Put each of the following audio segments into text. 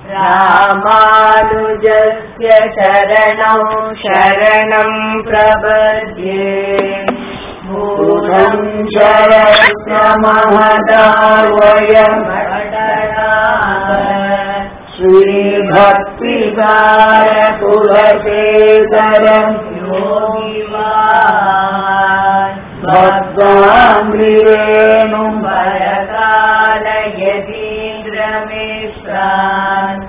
रामानुजस्य शरणौ शरणं प्रपद्ये भूतं शरस्य महदावयम् श्रीभक्तिकारकुलशेखरम् योगिवान् भक्ताङ्ग्रिरेणुम् वरकालयतीन्द्रमेश्रान्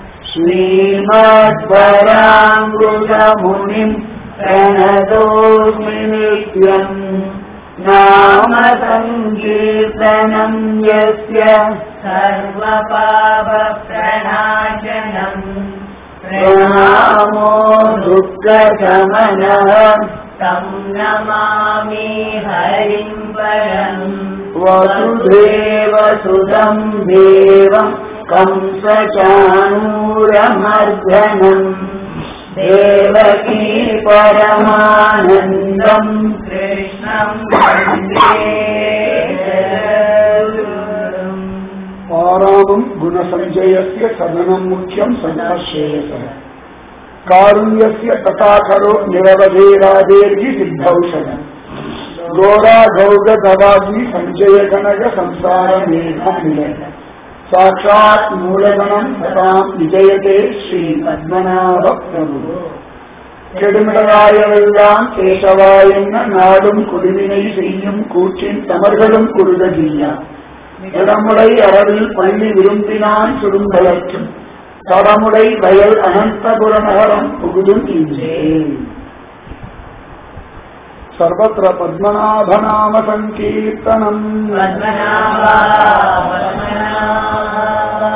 श्रीमद्वराङ्गुलमुनिम् प्रणतोऽस्मि नित्यम् नाम सङ्कीर्तनम् यस्य सर्वपापप्रणाशनम् प्रणामो दुःखशमनः तं नमामि हरिं परम् वसुदेवसुतम् देवम् कंसचाणूरमर्दनम् देवकी परमानन्दम् कृष्णं वन्दे जगद्गुरुम्। आरामम् गुणसञ्जयस्य सदनम् मुख्यम् सन्नश्रेयसः कारुण्यस्य तथाकरो निरवधेरादेर्हि सिद्धौषधम् घोराघौगदवासी सञ्जयगणग संसारमेघम् निलय साक्षात् मूलगणम् तथाम् विजयते श्रीपद्मनाभ प्रभु கெடுமிடராயவெல்லாம் கேசவாயென்ன நாடும் குடிவினை செய்யும் கூற்றின் தமர்களும் குருகஜியா இடமுடை அரவில் பள்ளி விரும்பினான் சுரும்பலற்றும் தடமுடை வயல் அனந்தபுர நகரம் புகுதும் இன்றே சர்வத்திர பத்மநாபநாம சங்கீர்த்தனம் पद्मनाभा पद्मनाभा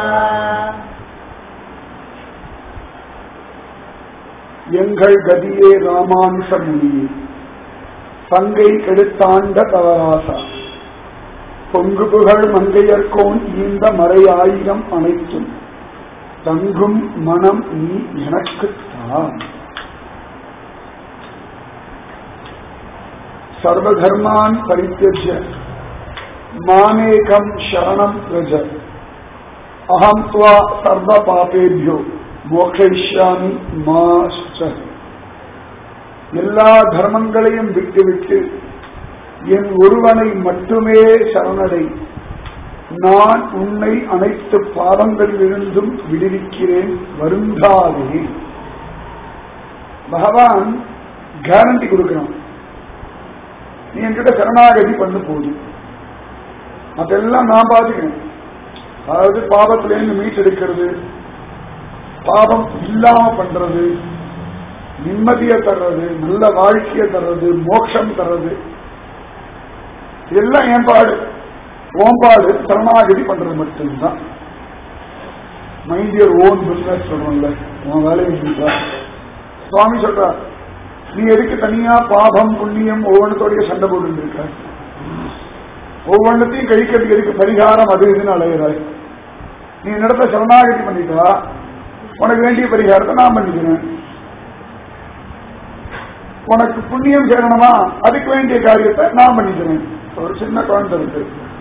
எங்கள் கதியே ராமானுஷ முனியே பங்கை கெடுத்தாண்ட தவராசா பொங்கு புகழ் மங்கையர்கோன் ஈந்த மறையாயிரம் அனைத்தும் தங்கும் மனம் நீ எனக்குத்தான் சர்வதர்மான் பரித்தியஜ்ய மாமேகம் சரணம் ரஜ அகம் துவா சர்வ பாபேபியோ மோக்ஷயிஷ்யாமி மாச்ச எல்லா தர்மங்களையும் விட்டுவிட்டு என் ஒருவனை மட்டுமே சரணடை நான் உன்னை அனைத்து பாவங்களிலிருந்தும் விடுவிக்கிறேன் வருந்தாதே பகவான் கேரண்டி கொடுக்கிறான் நீ என்கிட்ட சரணாகதி பண்ணு போதும் அதெல்லாம் நான் பாத்துக்கிறேன் அதாவது பாவத்திலேருந்து மீட்டெடுக்கிறது பாவம் இல்லாம பண்றது நிம்மதியை தர்றது நல்ல வாழ்க்கையை தர்றது மோட்சம் தர்றது இதெல்லாம் என் பாடு ஓன் பாடு சரணாகதி பண்றது மட்டும்தான் மைண்ட் யர் ஓன் பிசினஸ் சொல்றோம்ல உன் வேலையை செஞ்சா சுவாமி சொல்றார் நீ எதுக்கு தனியா பாபம் புண்ணியம் ஒவ்வொன்றத்தோடைய சண்டை போட்டு இருக்க ஒவ்வொன்றத்தையும் கழிக்கிறதுக்கு எதுக்கு பரிகாரம் அது இதுன்னு அலைகிறாய் நீ நடத்த சரணாகதி பண்ணிட்டா உனக்கு வேண்டிய பரிகாரத்தை நான் பண்ணிக்கிறேன் உனக்கு புண்ணியம் சேரணுமா அதுக்கு வேண்டிய காரியத்தை நான் பண்ணிக்கிறேன் ஒரு சின்ன குழந்தை இருக்கு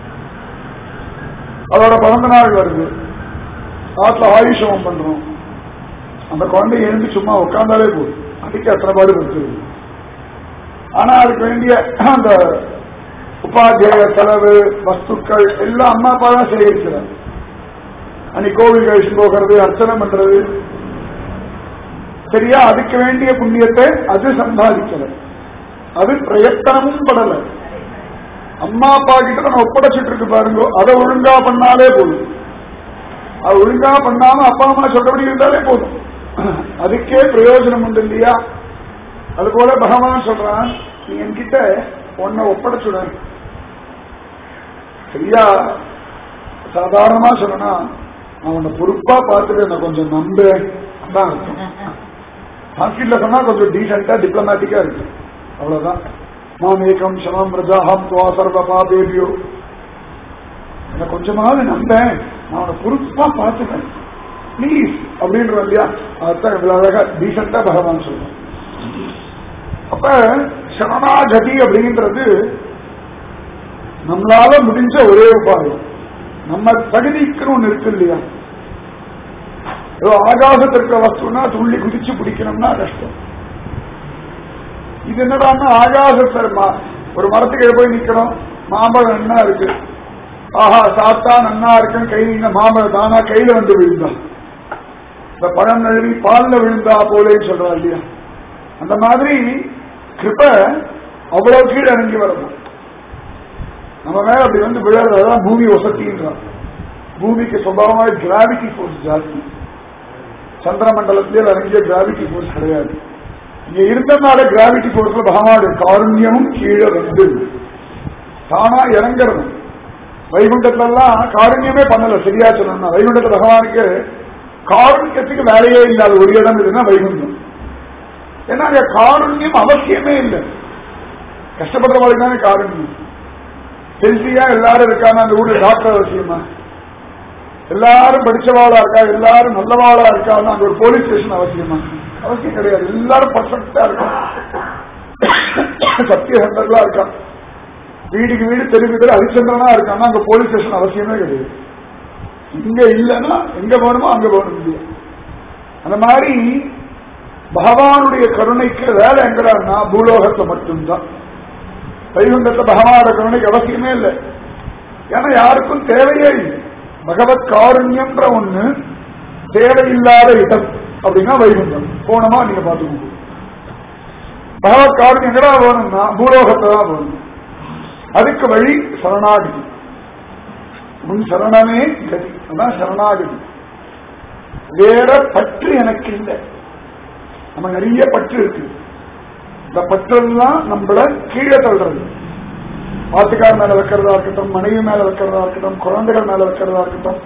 அதோட பிறந்த நாள் வருது ஆத்துல ஆயுஷம் பண்றோம் அந்த குழந்தை எழுந்து சும்மா உட்கார்ந்தாலே போதும் அதுக்கு எத்தனை பாடு இருக்குது ஆனா அதுக்கு வேண்டிய அந்த உபாத்தியாய செலவு வஸ்துக்கள் எல்லாம் அம்மா அப்பா தான் சேகரிக்கிறார் அன்னைக்கு கோவில் கழிச்சு போகிறது அர்ச்சனை பண்றது சரியா அதுக்கு வேண்டிய புண்ணியத்தை அது சம்பாதிக்கல அது பிரயத்தனமும் படல அம்மா அப்பா கிட்ட நம்ம ஒப்படைச்சிட்டு இருக்கு பாருங்க அதை ஒழுங்கா பண்ணாலே போதும் அது ஒழுங்கா பண்ணாம அப்பா அம்மா சொல்றபடி இருந்தாலே போதும் அதுக்கே பிரயோஜனம் உண்டு இல்லையா அது போல பகவான் சொல்றான் நீ என்கிட்ட உன்னை ஒப்படைச்சுட சரியா சாதாரணமா சொல்லனா நான் உன்னை பொறுப்பா பார்த்துட்டு என்ன கொஞ்சம் நம்புறேன் அதான் இருக்கும் ஹாஸ்பிட்டல சொன்னா கொஞ்சம் டீசெண்டா டிப்ளமேட்டிக்கா இருக்கு அவ்வளவுதான் மாம் ஏகம் சமம் பிரஜாஹம் துவா சர்வ பாபேபியோ என்ன கொஞ்சமாவது நம்பேன் நான் உன்னை பொறுப்பா பார்த்துப்பேன் ப்ளீஸ் அப்படின்ற இல்லையா அதுதான் இவ்வளவு அழகா டீசெண்டா பகவான் சொல்றேன் அப்ப சரணாகதி அப்படின்றது நம்மளால முடிஞ்ச ஒரே உபாயம் நம்ம தகுதிக்குன்னு ஒண்ணு இருக்கு இல்லையா ஏதோ ஆகாசத்தில் இருக்கிற வஸ்துனா துள்ளி குதிச்சு பிடிக்கணும்னா கஷ்டம் இது என்னடான்னா ஆகாசத்தில் ம- ஒரு மரத்துக்கு போய் நிக்கணும் மாம்பழம் என்ன இருக்கு ஆஹா சாத்தா நன்னா இருக்குன்னு கை இந்த மாம்பழம் தானா கையில வந்து விழுந்தா இந்த பழம் நழுவி பால்ல விழுந்தா போலேன்னு சொல்றா இல்லையா அந்த மாதிரி கிருப அவ்வளவு கீழே இறங்கி வரணும் நம்ம மேல அப்படி வந்து விழுறதான் பூமி வசத்தின்றான் பூமிக்கு சுபாவமாக கிராவிட்டி ஃபோர்ஸ் ஜாஸ்தி சந்திர மண்டலத்திலே இறங்கிய கிராவிட்டி ஃபோர்ஸ் கிடையாது இங்க இருந்தனால கிராவிட்டி ஃபோர்ஸ்ல பகவானுடைய காருண்யமும் கீழே வந்து தானா இறங்குறது வைகுண்டத்துல எல்லாம் காருண்யமே பண்ணல சரியா சொல்லணும்னா வைகுண்டத்துல பகவானுக்கு காருண்யத்துக்கு வேலையே இல்லாத ஒரு இடம் இதுன்னா வைகுண்டம் ஏன்னா அங்க காருண்யம் அவசியமே இல்லை கஷ்டப்படுறவங்களுக்கு தானே காருண்யம் ஹெல்த்தியா எல்லாரும் இருக்காங்க அந்த ஊர்ல டாக்டர் அவசியமா எல்லாரும் படிச்சவாளா இருக்கா எல்லாரும் நல்லவாளா இருக்காங்க அங்க ஒரு போலீஸ் ஸ்டேஷன் அவசியமா அவசியம் கிடையாது எல்லாரும் பர்ஃபெக்டா இருக்காங்க சத்தியசந்தர்களா இருக்கா வீடுக்கு வீடு தெருவுக்கு தெரு ஹரிச்சந்திரனா இருக்காங்க அங்க போலீஸ் ஸ்டேஷன் அவசியமே கிடையாது இங்க இல்லைன்னா எங்க போகணுமோ அங்க போகணும் இல்லையா அந்த மாதிரி பகவானுடைய கருணைக்கு வேலை எங்கடான்னா பூலோகத்துல மட்டும்தான் வைகுண்டத்துல பகவானோட கருணைக்கு அவசியமே இல்லை ஏன்னா யாருக்கும் தேவையே இல்லை பகவத் காருண்யம்ன்ற ஒண்ணு தேவையில்லாத இடம் அப்படின்னா வைகுண்டம் போனமா நீங்க பாத்துக்கோங்க பகவத் காருண்யம் எங்கடா வேணும்னா பூலோகத்தை தான் வேணும் அதுக்கு வழி சரணாகதி உன் சரணமே கதி அதான் சரணாகதி வேற பற்று எனக்கு இல்லை நம்ம நிறைய பற்று இருக்கு இந்த பற்றெல்லாம் நம்மள கீழே தள்ளுறது ஆத்துக்கார் மேல வைக்கிறதா இருக்கட்டும் மனைவி மேல வைக்கிறதா இருக்கட்டும் குழந்தைகள் மேல வைக்கிறதா இருக்கட்டும்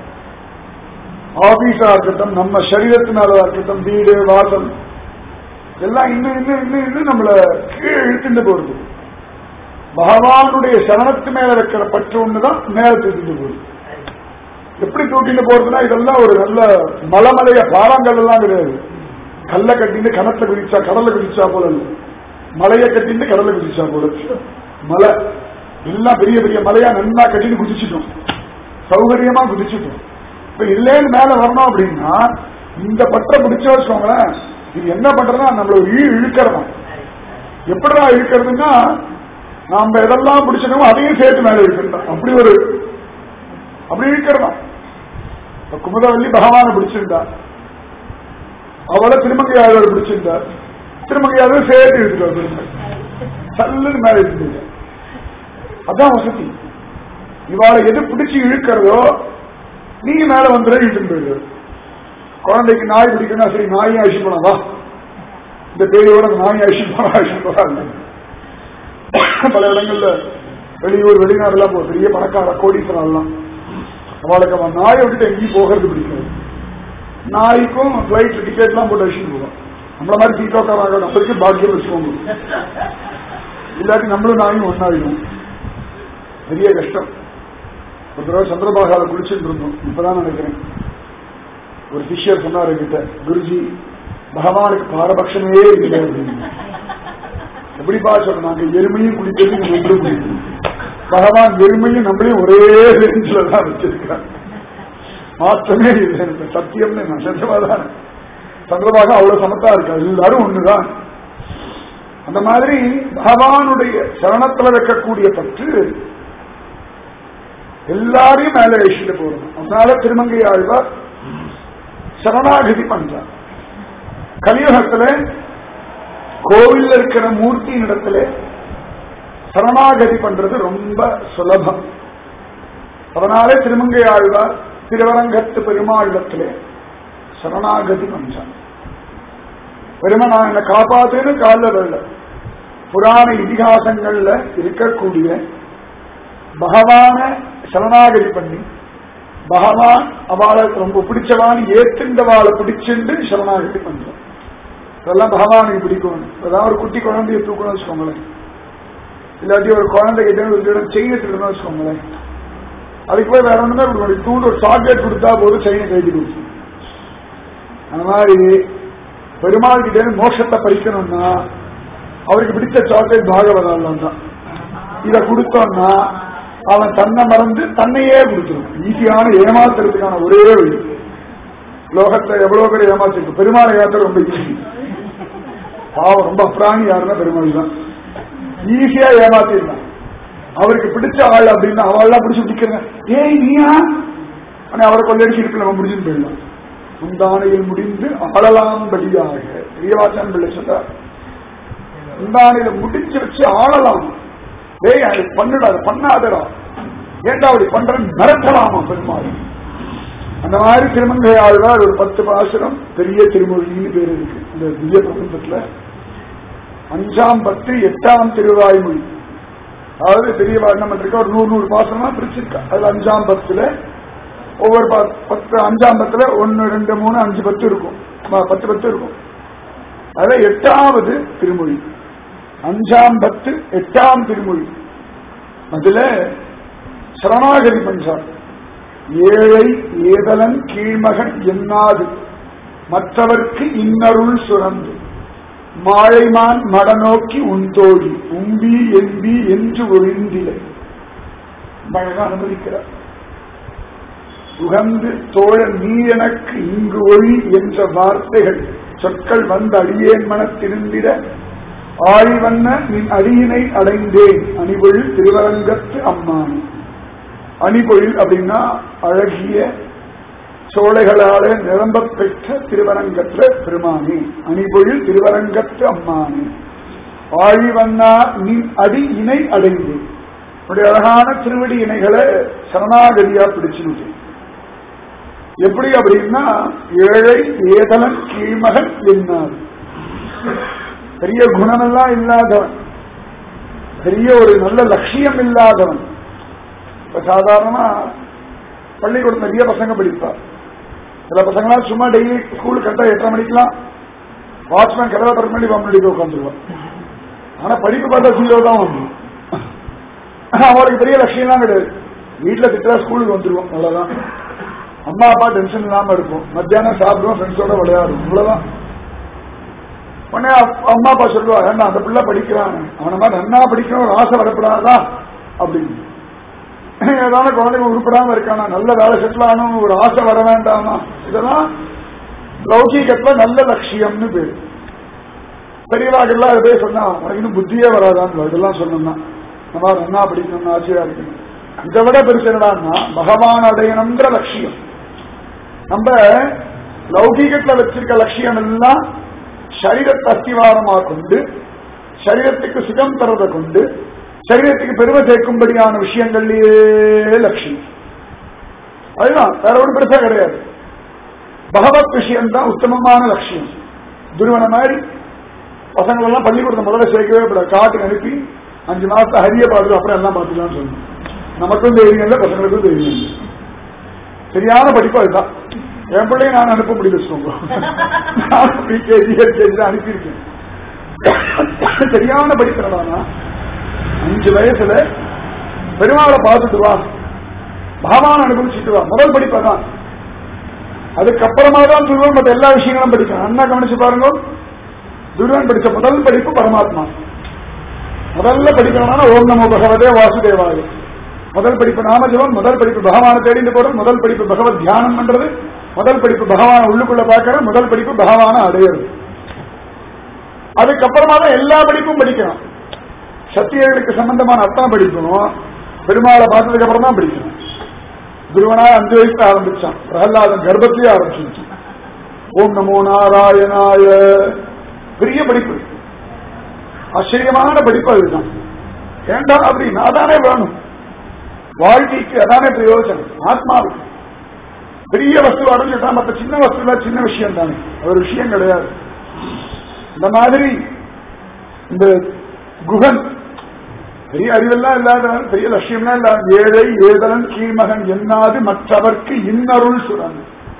ஆபீஸா இருக்கட்டும் நம்ம சரீரத்து மேலதா இருக்கட்டும் வீடு வாசல் எல்லாம் இன்னும் இன்னும் இன்னும் இன்னும் நம்மள கீழே இழுத்துட்டு போறது பகவானுடைய சரணத்து மேல வைக்கிற பற்று ஒண்ணுதான் மேல தூக்கிட்டு போகுது எப்படி தூக்கிட்டு போறதுன்னா இதெல்லாம் ஒரு நல்ல மலமலைய பாறாங்கல் எல்லாம் கிடையாது கல்ல கட்டிட்டு கணத்துல குதிச்சா கடல்ல குதிச்சா போல இல்ல மலைய கட்டிட்டு கடல்ல குதிச்சா போல மலை எல்லாம் பெரிய பெரிய மலையா நன்னா கட்டிட்டு குதிச்சிட்டோம் சௌகரியமா குதிச்சிட்டோம் இப்ப இல்லேன்னு மேல வரணும் அப்படின்னா இந்த பற்ற பிடிச்ச வச்சுக்கோங்களேன் இது என்ன பண்றதுன்னா நம்மள ஒரு இழு இழுக்கிறதா எப்படிடா இழுக்கிறதுன்னா நாம எதெல்லாம் பிடிச்சிருக்கோமோ அதையும் சேர்த்து மேல இழுக்கிறதா அப்படி ஒரு அப்படி இழுக்கிறதா இப்ப குமுதவல்லி பகவானை பிடிச்சிருந்தா அவளை திருமங்கையாளர் பிடிச்சிருந்தார் திருமங்கையாளர் சேர்த்து இழுத்துட்டார் திரும்ப சல்லுன்னு மேல இழுத்துட்டார் அதான் வசதி இவாளை எது பிடிச்சு இழுக்கிறதோ நீங்க மேல வந்துட இழுத்துட்டு போயிடுறது குழந்தைக்கு நாய் பிடிக்கணும் சரி நாயும் அழிச்சு போனா வா இந்த பேரோட நாய் அழிச்சு போனா அழிச்சு போறாங்க பல இடங்கள்ல வெளியூர் வெளிநாடுலாம் போ பெரிய பணக்கார கோடீஸ்வரம் எல்லாம் அவளுக்கு அவன் நாயை விட்டு எங்கேயும் போகிறது பிடிக்காது நாய்க்கும் பிளைட் டிக்கெட் எல்லாம் போட்டு அழிச்சுட்டு போவோம் நம்மள மாதிரி சீட்டோக்காரங்க நம்மளுக்கு பாக்கியம் வச்சுக்கோங்க இல்லாட்டி நம்மளும் நாயும் ஒன்னாயிடும் பெரிய கஷ்டம் ஒரு தடவை சந்திரபாகால குளிச்சுட்டு இருந்தோம் இப்பதான் நினைக்கிறேன் ஒரு சிஷ்யர் சொன்னார் கிட்ட குருஜி பகவானுக்கு பாரபட்சமே இல்லை அப்படின்னு எப்படிப்பா சொல்ற நாங்க எருமையும் குளிக்கிறது நீங்க ஒன்று குளிக்கணும் பகவான் எருமையும் நம்மளையும் ஒரே ரேஞ்சில தான் வச்சிருக்காங்க மாற்றமே இல்லை எனக்கு சத்தியம்னு நான் சத்தியமாதான் சந்திரபாகம் அவ்வளவு சமத்தா இருக்கா எல்லாரும் ஒண்ணுதான் அந்த மாதிரி பகவானுடைய சரணத்துல வைக்கக்கூடிய பற்று எல்லாரையும் மேல வச்சுட்டு போறோம் அதனால திருமங்கை ஆழ்வார் சரணாகதி பண்றார் கலியுகத்துல கோவில் இருக்கிற மூர்த்தியின் இடத்துல சரணாகதி பண்றது ரொம்ப சுலபம் அதனாலே திருமங்கை ஆழ்வார் திருவரங்கத்து பெருமாளிடத்திலே சரணாகதி பண்றார் பெருமை நான் என்னை காப்பாத்துன்னு காலில் வரல புராண இதிகாசங்கள்ல இருக்கக்கூடிய பகவான சரணாகதி பண்ணி பகவான் அவளை ரொம்ப பிடிச்சவான் ஏத்துண்டவாளை பிடிச்சிண்டு சரணாகதி பண்றான் இதெல்லாம் பகவானுக்கு பிடிக்கும் அதான் ஒரு குட்டி குழந்தைய தூக்கணும்னு வச்சுக்கோங்களேன் இல்லாட்டி ஒரு குழந்தை கிட்ட ஒரு இடம் செயின் எடுத்துக்கணும்னு வச்சுக்கோங்களேன் அதுக்கு போய் வேற ஒண்ணுமே கொடுக்க முடியும் தூண்டு ஒரு சாக்லேட் கொடுத்தா போதும் செயினை கைதி கொடுத்து அந்த மாதிரி பெருமாள் கிட்ட இருந்து மோட்சத்தை பறிக்கணும்னா அவருக்கு பிடிச்ச சாக்லேட் பாகவதம் தான் இதை கொடுத்தோம்னா அவன் தன்னை மறந்து தன்னையே கொடுத்துரும் ஈஸியான ஏமாத்துறதுக்கான ஒரே வழி லோகத்துல எவ்வளவு பேர் ஏமாத்திருக்கு பெருமாளை ஏமாத்த ரொம்ப ஈஸி பாவம் ரொம்ப அப்ராணி யாருன்னா பெருமாள் தான் ஈஸியா ஏமாத்திடலாம் அவருக்கு பிடிச்ச ஆள் அப்படின்னா அவள்லாம் பிடிச்சு பிடிக்கிறேன் ஏய் நீயா ஆனா அவரை கொள்ளடிச்சு இருக்கு நம்ம முடிஞ்சுன்னு போயிடலாம் முந்தானையில் முடிந்து ஆளலாம்படியாக பெரியவாச்சன் பிள்ளை சொல்றார் முந்தானையில முடிச்சு வச்சு ஆளலாம் ஏய் அது பண்ணுடா அது பண்ணாதடா ஏண்டா அப்படி பண்றேன்னு மிரட்டலாமா பெருமாள் அந்த மாதிரி திருமங்கை ஆழ்வார் ஒரு பத்து பாசுரம் பெரிய திருமொழின்னு பேர் இருக்கு இந்த திவ்ய பிரபந்தத்துல அஞ்சாம் பத்து எட்டாம் திருவாய்மொழி அதாவது பெரிய நம்ம இருக்க ஒரு நூறு நூறு பாசனமா பிரிச்சிருக்கா அதுல அஞ்சாம் பத்துல ஒவ்வொரு ப- பத்து அஞ்சாம் பத்துல ஒன்னு ரெண்டு மூணு அஞ்சு பத்து இருக்கும் ம- பத்து பத்து இருக்கும் அதுல எட்டாவது திருமொழி அஞ்சாம் பத்து எட்டாம் திருமொழி அதுல சரணாகதி பண்றார் ஏழை ஏதலன் கீழ்மகன் எண்ணாது மற்றவர்க்கு இன்னருள் சுரந்து மாழைமான் மடநோக்கி உந்தோழி உம்பி என்பி என்று ஒழிந்திலை அழகா அனுமதிக்கிறார் உகந்து தோழ நீ எனக்கு இங்கு ஒளி என்ற வார்த்தைகள் சொற்கள் வந்து அடியேன் மனத்திருந்திட ஆழிவண்ண நின் அடியினை அடைந்தேன் அணிபொழில் திருவரங்கத்து அம்மானி அணிபொழில் அப்படின்னா அழகிய சோலைகளாலே நிரம்பப் பெற்ற திருவரங்கத்துல பெருமானி அணிபொழில் திருவரங்கத்து அம்மானி ஆழிவண்ணா நின் அடி இணை அடைந்து உடைய அழகான திருவடி இணைகளை சரணாகதியா பிடிச்சுனுட்டு எப்படி அப்படின்னா ஏழை ஏதலன் கீழ்மகன் என்னார் பெரிய குணமெல்லாம் இல்லாதவன் பெரிய ஒரு நல்ல லட்சியம் இல்லாதவன் இப்ப சாதாரணமா பள்ளிக்கூடம் நிறைய பசங்க படிப்பா சில பசங்களாம் சும்மா டெய்லி ஸ்கூல் கரெக்டா எட்டரை மணிக்கெல்லாம் வாட்ச்மேன் கதவை திறக்க வேண்டி பன்னெண்டு உட்காந்துருவான் ஆனா படிப்பு பார்த்தா ஜீரோ தான் வந்து அவருக்கு பெரிய லட்சியம்லாம் கிடையாது வீட்டுல திட்டா ஸ்கூலுக்கு வந்துருவோம் அவ்வளவுதான் அம்மா அப்பா டென்ஷன் இல்லாம இருக்கும் மத்தியானம் சாப்பிடுவோம் ஃப்ரெண்ட்ஸோட விளையாடுவோம் இவ்வளவுதான் உடனே அப்- அம்மா அப்பா சொல்லுவா ஏன்னா அந்த பிள்ளை படிக்கிறான் அவன மாதிரி நன்னா படிக்கணும் ஒரு ஆசை வரப்படாதா அப்படின்னு ஏதாவது குழந்தைங்க உருப்படாம இருக்கானா நல்ல வேலை செட்டில் ஆகணும் ஒரு ஆசை வர வேண்டாமா இதெல்லாம் லௌகீகத்துல நல்ல லட்சியம்னு பேரு பெரியவாக்கெல்லாம் அது போய் சொன்னா உனக்கு இன்னும் புத்தியே வராதான்னு இதெல்லாம் சொன்னோம்னா நம்ம நன்னா படிக்கணும்னு ஆசையா இருக்கணும் இதை விட பெருசு என்னடான்னா பகவான் அடையணுங்கிற லட்சியம் நம்ம லௌகீகத்துல வச்சிருக்க லட்சியம் எல்லாம் சரீரத்தை அஸ்திவாரமா கொண்டு சரீரத்துக்கு சுகம் தரதை கொண்டு சரீரத்துக்கு பெருமை சேர்க்கும்படியான விஷயங்கள்லயே லட்சியம் அதுதான் வேற ஒன்றும் பெருசா கிடையாது பகவத் விஷயம் தான் உத்தமமான லட்சியம் துருவன மாதிரி பசங்களெல்லாம் பள்ளிக்கூடத்தை முதல்ல சேர்க்கவே கூடாது காட்டுக்கு அனுப்பி அஞ்சு மாசத்தை ஹரிய பாடு அப்புறம் எல்லாம் பார்த்துக்கலாம் சொல்லணும் நமக்கும் தைரியம் இல்லை பசங்களுக்கும் தைரியம் இல்லை சரியான படிப்பு அதுதான் என் பிள்ளைய நான் அனுப்ப முடியல வச்சுக்கோங்க நான் பிகேஜி எல்கேஜி தான் அனுப்பியிருக்கேன் சரியான படிப்பு என்னடான்னா அஞ்சு வயசுல பெருமாளை பார்த்துட்டு வா பகவான் அனுபவிச்சுட்டு வா முதல் படிப்பு தான் அதுக்கப்புறமா தான் துருவன் மற்ற எல்லா விஷயங்களும் படிக்கணும் அண்ணா கவனிச்சு பாருங்க துருவன் படிச்ச முதல் படிப்பு பரமாத்மா முதல்ல படிக்கணும்னா ஓம் நமோ பகவதே வாசுதேவாய முதல் படிப்பு நாமஜபம் முதல் படிப்பு பகவானை தேடிட்டு போறது முதல் படிப்பு பகவத் தியானம் பண்றது முதல் படிப்பு பகவான உள்ளுக்குள்ள பார்க்கறது முதல் படிப்பு பகவான அடையிறது அதுக்கப்புறமா தான் எல்லா படிப்பும் படிக்கணும் சத்தியர்களுக்கு சம்பந்தமான அத்தனை படிக்கணும் பெருமாளை பார்த்ததுக்கு அப்புறம் தான் படிக்கணும் குருவனா அஞ்சு வயசுல ஆரம்பிச்சான் பிரகலாதன் கர்ப்பத்திலே ஆரம்பிச்சு ஓம் நமோ நாராயணாய பெரிய படிப்பு ஆச்சரியமான படிப்பு அதுதான் வேண்டாம் அப்படின்னா அதானே வேணும் வாழ்க்கைக்கு அதானே பிரயோஜனம் ஆத்மாவுக்கு பெரிய வஸ்து அடைஞ்சுட்டா மற்ற சின்ன வஸ்துல சின்ன விஷயம் தானே அது ஒரு விஷயம் கிடையாது இந்த மாதிரி இந்த குகன் பெரிய அறிவெல்லாம் இல்லாதவன் பெரிய லட்சியம்லாம் இல்லாத ஏழை ஏதலன் கீழ்மகன் எண்ணாது மற்றவர்க்கு இன்னருள் சுரன்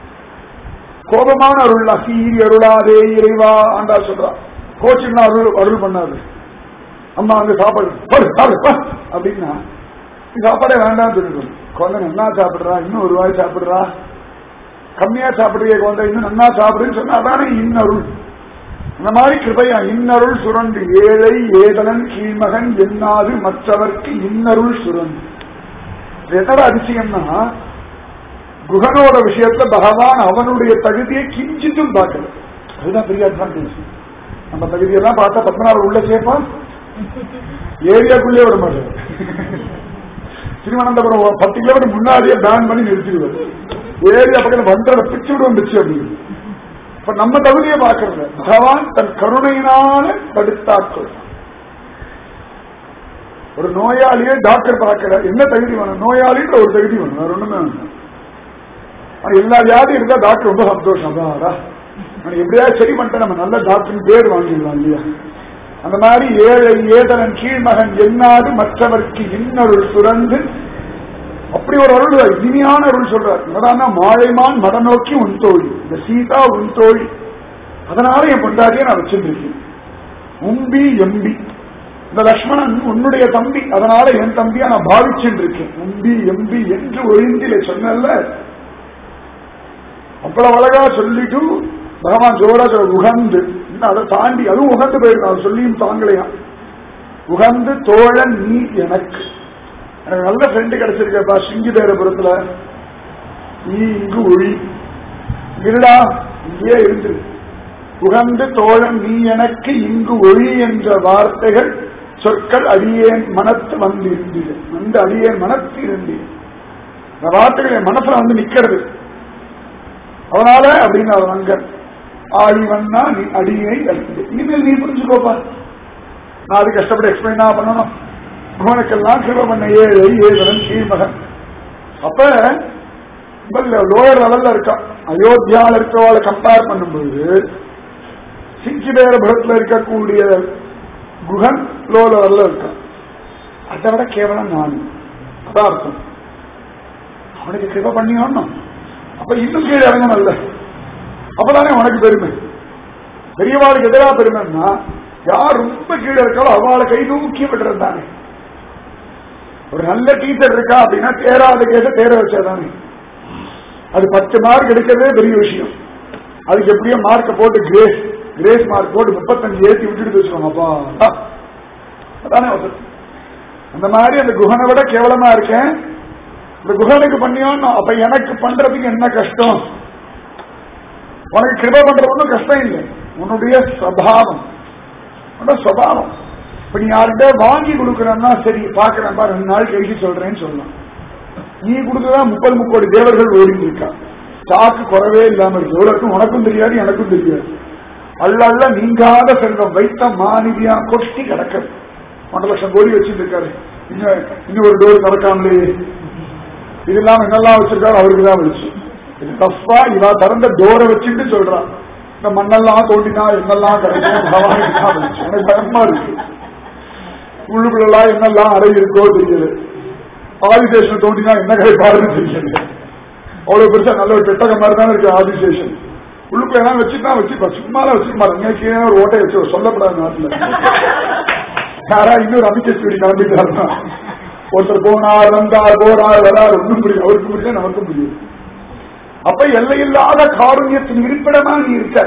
கோபமான அருள் அசீரி அருளாதே இறைவா ஆண்டா சொல்றான் கோச்சுன்னா அருள் அருள் பண்ணாது அம்மா அங்க சாப்பாடு பாரு, சாப்பிடு, பா அப்படின்னா நீ சாப்பாடே வேண்டாம் சொல்லிடும் குழந்தை நல்லா சாப்பிடுறா இன்னும் ஒரு வாய் சாப்பிடுறா கம்மியா சாப்பிடுறிய குழந்தை இன்னும் நல்லா சாப்பிடுன்னு சொன்னா அதானே இன்னருள் அந்த மாதிரி கிருபையா இன்னருள் சுரண்டு ஏழை ஏதலன் கீழ்மகன் எண்ணாது மற்றவர்க்கு இன்னருள் சுரண்டு இது என்னடா அதிசயம்னா குகனோட விஷயத்துல பகவான் அவனுடைய தகுதியை கிஞ்சிட்டும் பார்க்கல அதுதான் பெரிய அட்வான்டேஜ் நம்ம தகுதியெல்லாம் பார்த்தா பத்மநாபர் உள்ள சேர்ப்பான் ஏரியாக்குள்ளே விட மாட்டார் திருவனந்தபுரம் பத்து கிலோமீட்டர் முன்னாடியே பேன் பண்ணி நிறுத்திடுவார் ஏரியா பக்கத்தில் வந்தட பிச்சு விடுவோம் பிச்சு அப்படின்னு இப்ப நம்ம தகுதியை பார்க்கறது பகவான் தன் கருணையினால தடுத்தாக்கள் ஒரு நோயாளியே டாக்டர் பார்க்கல என்ன தகுதி வேணும் நோயாளின்ற ஒரு தகுதி வேணும் வேற ஒண்ணுமே வேணும் ஆனா எல்லா வியாதியும் இருந்தா டாக்டர் ரொம்ப சந்தோஷம் அதான் நான் எப்படியாவது சரி பண்ணிட்டு நம்ம நல்ல டாக்டர் பேர் வாங்கிடலாம் இல்லையா அந்த மாதிரி ஏழை ஏதனன் கீழ்மகன் எண்ணாது மற்றவர்க்கு இன்னொருள் சுரந்து அப்படி ஒரு அருள் இனிமையான அருள் சொல்றார் என்னடான்னா மாழைமான் மட நோக்கி உன் தோழி இந்த சீதா உன் தோழி அதனால என் பொண்டாட்டியை நான் வச்சிருந்திருக்கேன் உம்பி எம்பி இந்த லக்ஷ்மணன் உன்னுடைய தம்பி அதனால என் தம்பியா நான் பாவிச்சுட்டு இருக்கேன் உம்பி எம்பி என்று ஒழிந்தில சொன்னல அவ்வளவு அழகா சொல்லிட்டு பகவான் ஜோரா சொல்ல உகந்து இன்னும் அதை தாண்டி அதுவும் உகந்து போயிருக்கான் அவர் சொல்லியும் தாங்கலையா உகந்து தோழன் நீ எனக்கு எனக்கு நல்ல ஃப்ரெண்டு கிடைச்சிருக்கப்பா சிங்கிதேரபுரத்துல நீ இங்கு ஒழி இருடா இங்கே இருந்து உகந்து தோழன் நீ எனக்கு இங்கு ஒழி என்ற வார்த்தைகள் சொற்கள் அடியேன் மனத்து வந்திருந்தது வந்து அடியேன் மனத்து இருந்தது இந்த வார்த்தைகள் என் மனசுல வந்து நிக்கிறது அதனால அப்படின்னு அவர் அங்க ஆழிவன்னா நீ அடியை அழிந்து இனிமேல் நீ புரிஞ்சுக்கோப்பா நான் அது கஷ்டப்பட்டு எக்ஸ்பிளைனா பண்ணணும் உனக்கெல்லாம் கிருப பண்ண ஏழை ஏழன் கீழ்மகன் அப்ப லோயர் லெவல்ல இருக்கான் அயோத்தியாவில் இருக்கிறவளை கம்பேர் பண்ணும்போது சிங்கிதேரபுரத்தில் இருக்கக்கூடிய குகன் லோ லெவல்ல இருக்கான் அதை விட கேவலம் நான் அதான் அர்த்தம் அவனுக்கு கிருப பண்ணியோன்னு அப்ப இன்னும் கீழே இறங்கணும்ல அப்பதானே உனக்கு பெருமை பெரியவாளுக்கு எதிராக பெருமைன்னா யார் ரொம்ப கீழே இருக்காளோ அவளை கை தூக்கி விட்டுருந்தானே ஒரு நல்ல டீச்சர் இருக்கா அப்படின்னா தேராத கேச தேர வச்சாதானே அது பத்து மார்க் எடுக்கிறதே பெரிய விஷயம் அதுக்கு எப்படியோ மார்க்கை போட்டு கிரேஸ் கிரேஸ் மார்க் போட்டு முப்பத்தஞ்சு ஏற்றி விட்டுட்டு வச்சுக்கோங்க அப்பா அதானே வசதி அந்த மாதிரி அந்த குகனை விட கேவலமா இருக்கேன் இந்த குகனுக்கு பண்ணியோன்னு அப்ப எனக்கு பண்றதுக்கு என்ன கஷ்டம் உனக்கு கிருப பண்றது ஒன்றும் கஷ்டம் இல்லை உன்னுடைய சபாவம் உன்னோட சுவாவம் இப்ப நீ யார்கிட்ட வாங்கி கொடுக்கறன்னா சரி பாக்குறேன் பா ரெண்டு நாள் கழிச்சு சொல்றேன்னு சொல்லலாம் நீ கொடுத்துதான் முப்பது முக்கோடி தேவர்கள் ஓடிட்டு இருக்கா ஸ்டாக்கு குறவே இல்லாம இருக்கு எவ்வளவுக்கும் உனக்கும் தெரியாது எனக்கும் தெரியாது அல்ல அல்ல நீங்காத செல்வம் வைத்த மாநிதியா கொட்டி கிடக்க ஒன்றரை லட்சம் கோடி வச்சுட்டு இருக்காரு இன்னும் இன்னும் ஒரு டோர் திறக்காமலே இது இல்லாம என்னெல்லாம் வச்சிருக்காரு அவருக்கு தான் வச்சு இது தப்பா இவா திறந்த டோரை வச்சுட்டு சொல்றான் இந்த மண்ணெல்லாம் தோண்டினா என்னெல்லாம் கிடைக்கும் பகவானுக்கு தான் வச்சு எனக்கு பயமா இருக்கு உள்ளுக்குள்ளெல்லாம் என்னெல்லாம் அறை இருக்கோ தெரியல ஆதிசேஷன் தோண்டினா என்ன கிடைப்பாருன்னு தெரியல அவ்வளவு பெருசா நல்ல ஒரு பெட்டகம் மாதிரி தானே இருக்கு ஆதிசேஷன் உள்ளுக்குள்ள எல்லாம் வச்சுதான் வச்சுப்பா சும்மாலாம் வச்சுக்கமா இங்கே ஒரு ஓட்டை வச்சு சொல்லப்படாது நாட்டுல யாரா இன்னொரு அமைச்சர் வீடு கிளம்பிட்டாருன்னா ஒருத்தர் போனார் வந்தார் போறார் வரார் ஒன்றும் புரியும் அவருக்கும் புரியல நமக்கும் புரியும் அப்ப எல்லையில்லாத காருண்யத்தின் இருப்பிடமா நீ இருக்க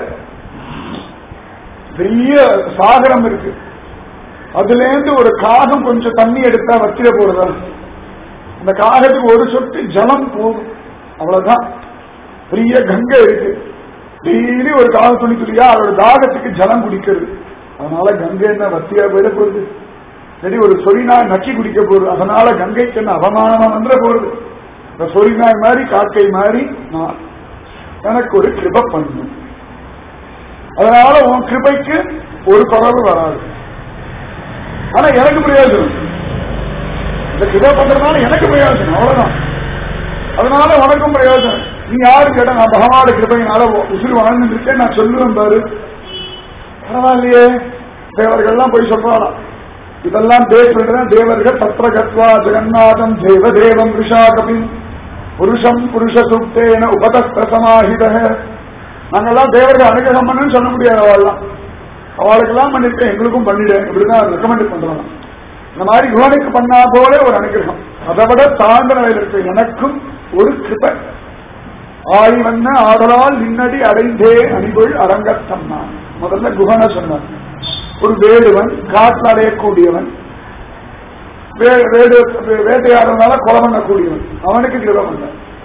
பெரிய சாகரம் இருக்கு அதுல இருந்து ஒரு காகம் கொஞ்சம் தண்ணி எடுத்தா வச்சிட போறதா அந்த காகத்துக்கு ஒரு சொட்டு ஜலம் போகும் அவ்வளவுதான் பெரிய கங்கை இருக்கு டெய்லி ஒரு காகம் துணி துளியா அதோட தாகத்துக்கு ஜலம் குடிக்கிறது அதனால கங்கை என்ன வத்தியா போயிட போகுது சரி ஒரு சொரிநாய் நக்கி குடிக்க போகுது அதனால கங்கைக்கு என்ன அவமானமா வந்துட போறது இந்த சொரிநாய் மாதிரி காக்கை மாதிரி நான் எனக்கு ஒரு கிருப பண்ணும் அதனால உன் கிருபைக்கு ஒரு குறவு வராது ஆனா எனக்கு பிரயோஜனம் இந்த கிருப பண்றதுனால எனக்கு பிரயோஜனம் அவ்வளவுதான் அதனால உனக்கும் பிரயோஜனம் நீ யாரு கேட்ட நான் பகவான கிருபையினால உசுறு வளர்ந்து இருக்கேன் நான் சொல்லுவேன் பாரு பரவாயில்லையே தேவர்கள்லாம் போய் சொல்றாராம் இதெல்லாம் பேசுறதுதான் தேவர்கள் தத்ர கத்வா ஜெகநாதம் தேவ தேவம் ரிஷாகபி புருஷம் புருஷ சுப்தேன உபதஸ்த சமாஹித நாங்கெல்லாம் தேவர்கள் அனுகிரகம் பண்ணுன்னு சொல்ல முடியாது அவள்லாம் அவளுக்கெல்லாம் பண்ணிருக்கேன் எங்களுக்கும் பண்ணிட்டேன் இப்படிதான் ரெக்கமெண்ட் பண்றாங்க இந்த மாதிரி இவனுக்கு பண்ணா போல ஒரு அனுகிரகம் அதை விட தாழ்ந்த நிலையில் இருக்க எனக்கும் ஒரு கிருபை ஆய்வண்ண ஆதலால் நின்னடி அடைந்தே அணிகொள் அரங்கத்தம்னான் முதல்ல குகன சொன்னான் ஒரு வேடுவன் காட்டில் அடையக்கூடியவன் வேடு வேட்டையாடுறதுனால கொலை பண்ணக்கூடியவன் அவனுக்கு கிருபம் பண்ண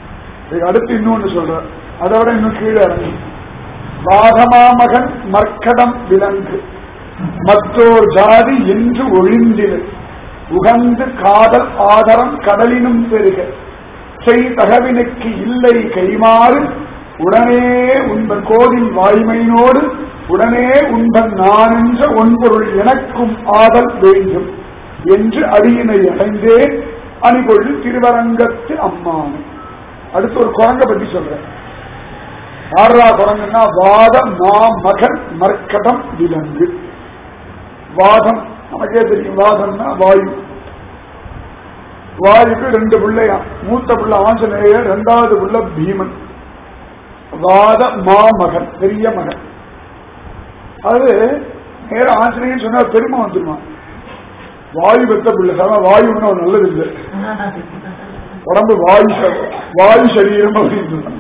இதுக்கு அடுத்து இன்னொன்னு சொல்ற அதை விட இன்னும் கீழே இறங்கி வாகமாமகன் மர்க்கடம் விலங்கு மற்றோர் ஜாதி என்று ஒழிந்திரு உகந்து காதல் ஆதரம் கடலினும் பெருக செய் தகவினுக்கு இல்லை கைமாறு உடனே உண்பன் கோவில் வாய்மையினோடு உடனே உண்பன் நான் என்ற ஒன்பொருள் எனக்கும் ஆதல் வேண்டும் என்று அடியினை அடைந்தேன் அணிகொள் திருவரங்கத்து அம்மானு அடுத்து ஒரு குரங்க பத்தி சொல்றேன் ஆறா குரங்குன்னா வாதம் மா மகன் மர்க்கடம் விலங்கு வாதம் நமக்கே தெரியும் வாதம்னா வாயு வாயுக்கு ரெண்டு பிள்ளையா மூத்த பிள்ளை ஆஞ்சநேயர் ரெண்டாவது பிள்ளை பீமன் வாத மாமகன் பெரிய மகன் அது நேர ஆஞ்சநேயன் சொன்னா பெருமை வந்துருமா வாயு பெத்த பிள்ளை சார் வாயுன்னு ஒரு நல்லது இல்லை உடம்பு வாயு ச- வாயு சரீரம் அப்படின்னு சொன்னாங்க.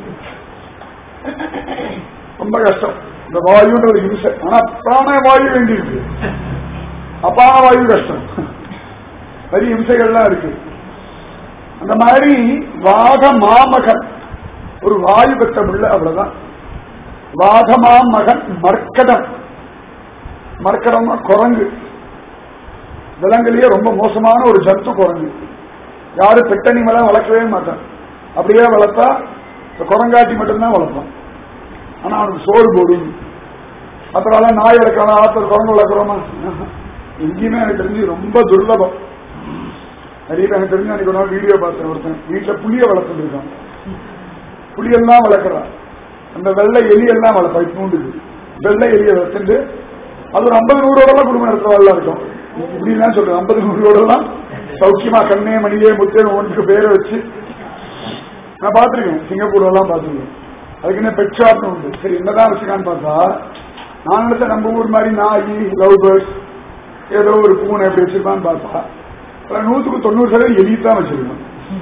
ரொம்ப கஷ்டம் இந்த வாயுன்ற ஒரு ஹிம்சை ஆனா பிராண வாயு வேண்டியிருக்கு அப்பான வாயு கஷ்டம் பெரிய ஹிம்சைகள்லாம் இருக்கு அந்த மாதிரி வாத மாமகன் ஒரு வாயு பெற்ற பிள்ளை அவ்வளவுதான் வாதமா மகன் மர்க்கடம் மர்க்கடம்னா குரங்கு விலங்குலயே ரொம்ப மோசமான ஒரு ஜந்து குரங்கு யாரும் பெட்டனிமெல்லாம் வளர்க்கவே மாட்டான் அப்படியே வளர்த்தா இந்த குரங்காட்டி மட்டும்தான் வளர்ப்பான் ஆனா அவனுக்கு சோறு போடும் அப்புறம் நாய் வளர்க்கலாம் ஆத்தர் குரங்கு வளர்க்குறோமா எங்கேயுமே எனக்கு தெரிஞ்சு ரொம்ப துர்லபம் நிறைய பேர் எனக்கு தெரிஞ்சு அன்னைக்கு ஒரு நாள் வீடியோ பார்த்தேன் ஒருத்தன் வீட்டுல புளிய வளர்த்துட்டு இருக்கான் புளியெல்லாம் வளர்க்குறான் அந்த வெள்ளை எலி எல்லாம் வளர்ப்பா இட்னூண்டுக்கு வெள்ளை எலியை வளர்த்துட்டு அது ஒரு ஐம்பது நூறோடலாம் குடும்பம் நடத்துறவெல்லாம் இருக்கும் இப்படிலாம் சொல்றேன் ஐம்பது நூறோடலாம் சௌக்கியமா கண்ணே மணியே முத்தே ஒன்றுக்கு பேரை வச்சு நான் பார்த்திருக்கேன் சிங்கப்பூர்ல எல்லாம் பார்த்திருக்கேன் அதுக்கு என்ன பெட் ஷாப்னு உண்டு சரி என்னதான் வச்சுக்கான்னு பார்த்தா நான் நினைச்ச நம்ம ஊர் மாதிரி நாய் லவ் பேர்ட்ஸ் ஏதோ ஒரு பூனை எப்படி வச்சிருப்பான்னு பார்த்தா அப்புறம் நூத்துக்கு தொண்ணூறு சதவீதம் எலி தான் வச்சிருக்கேன்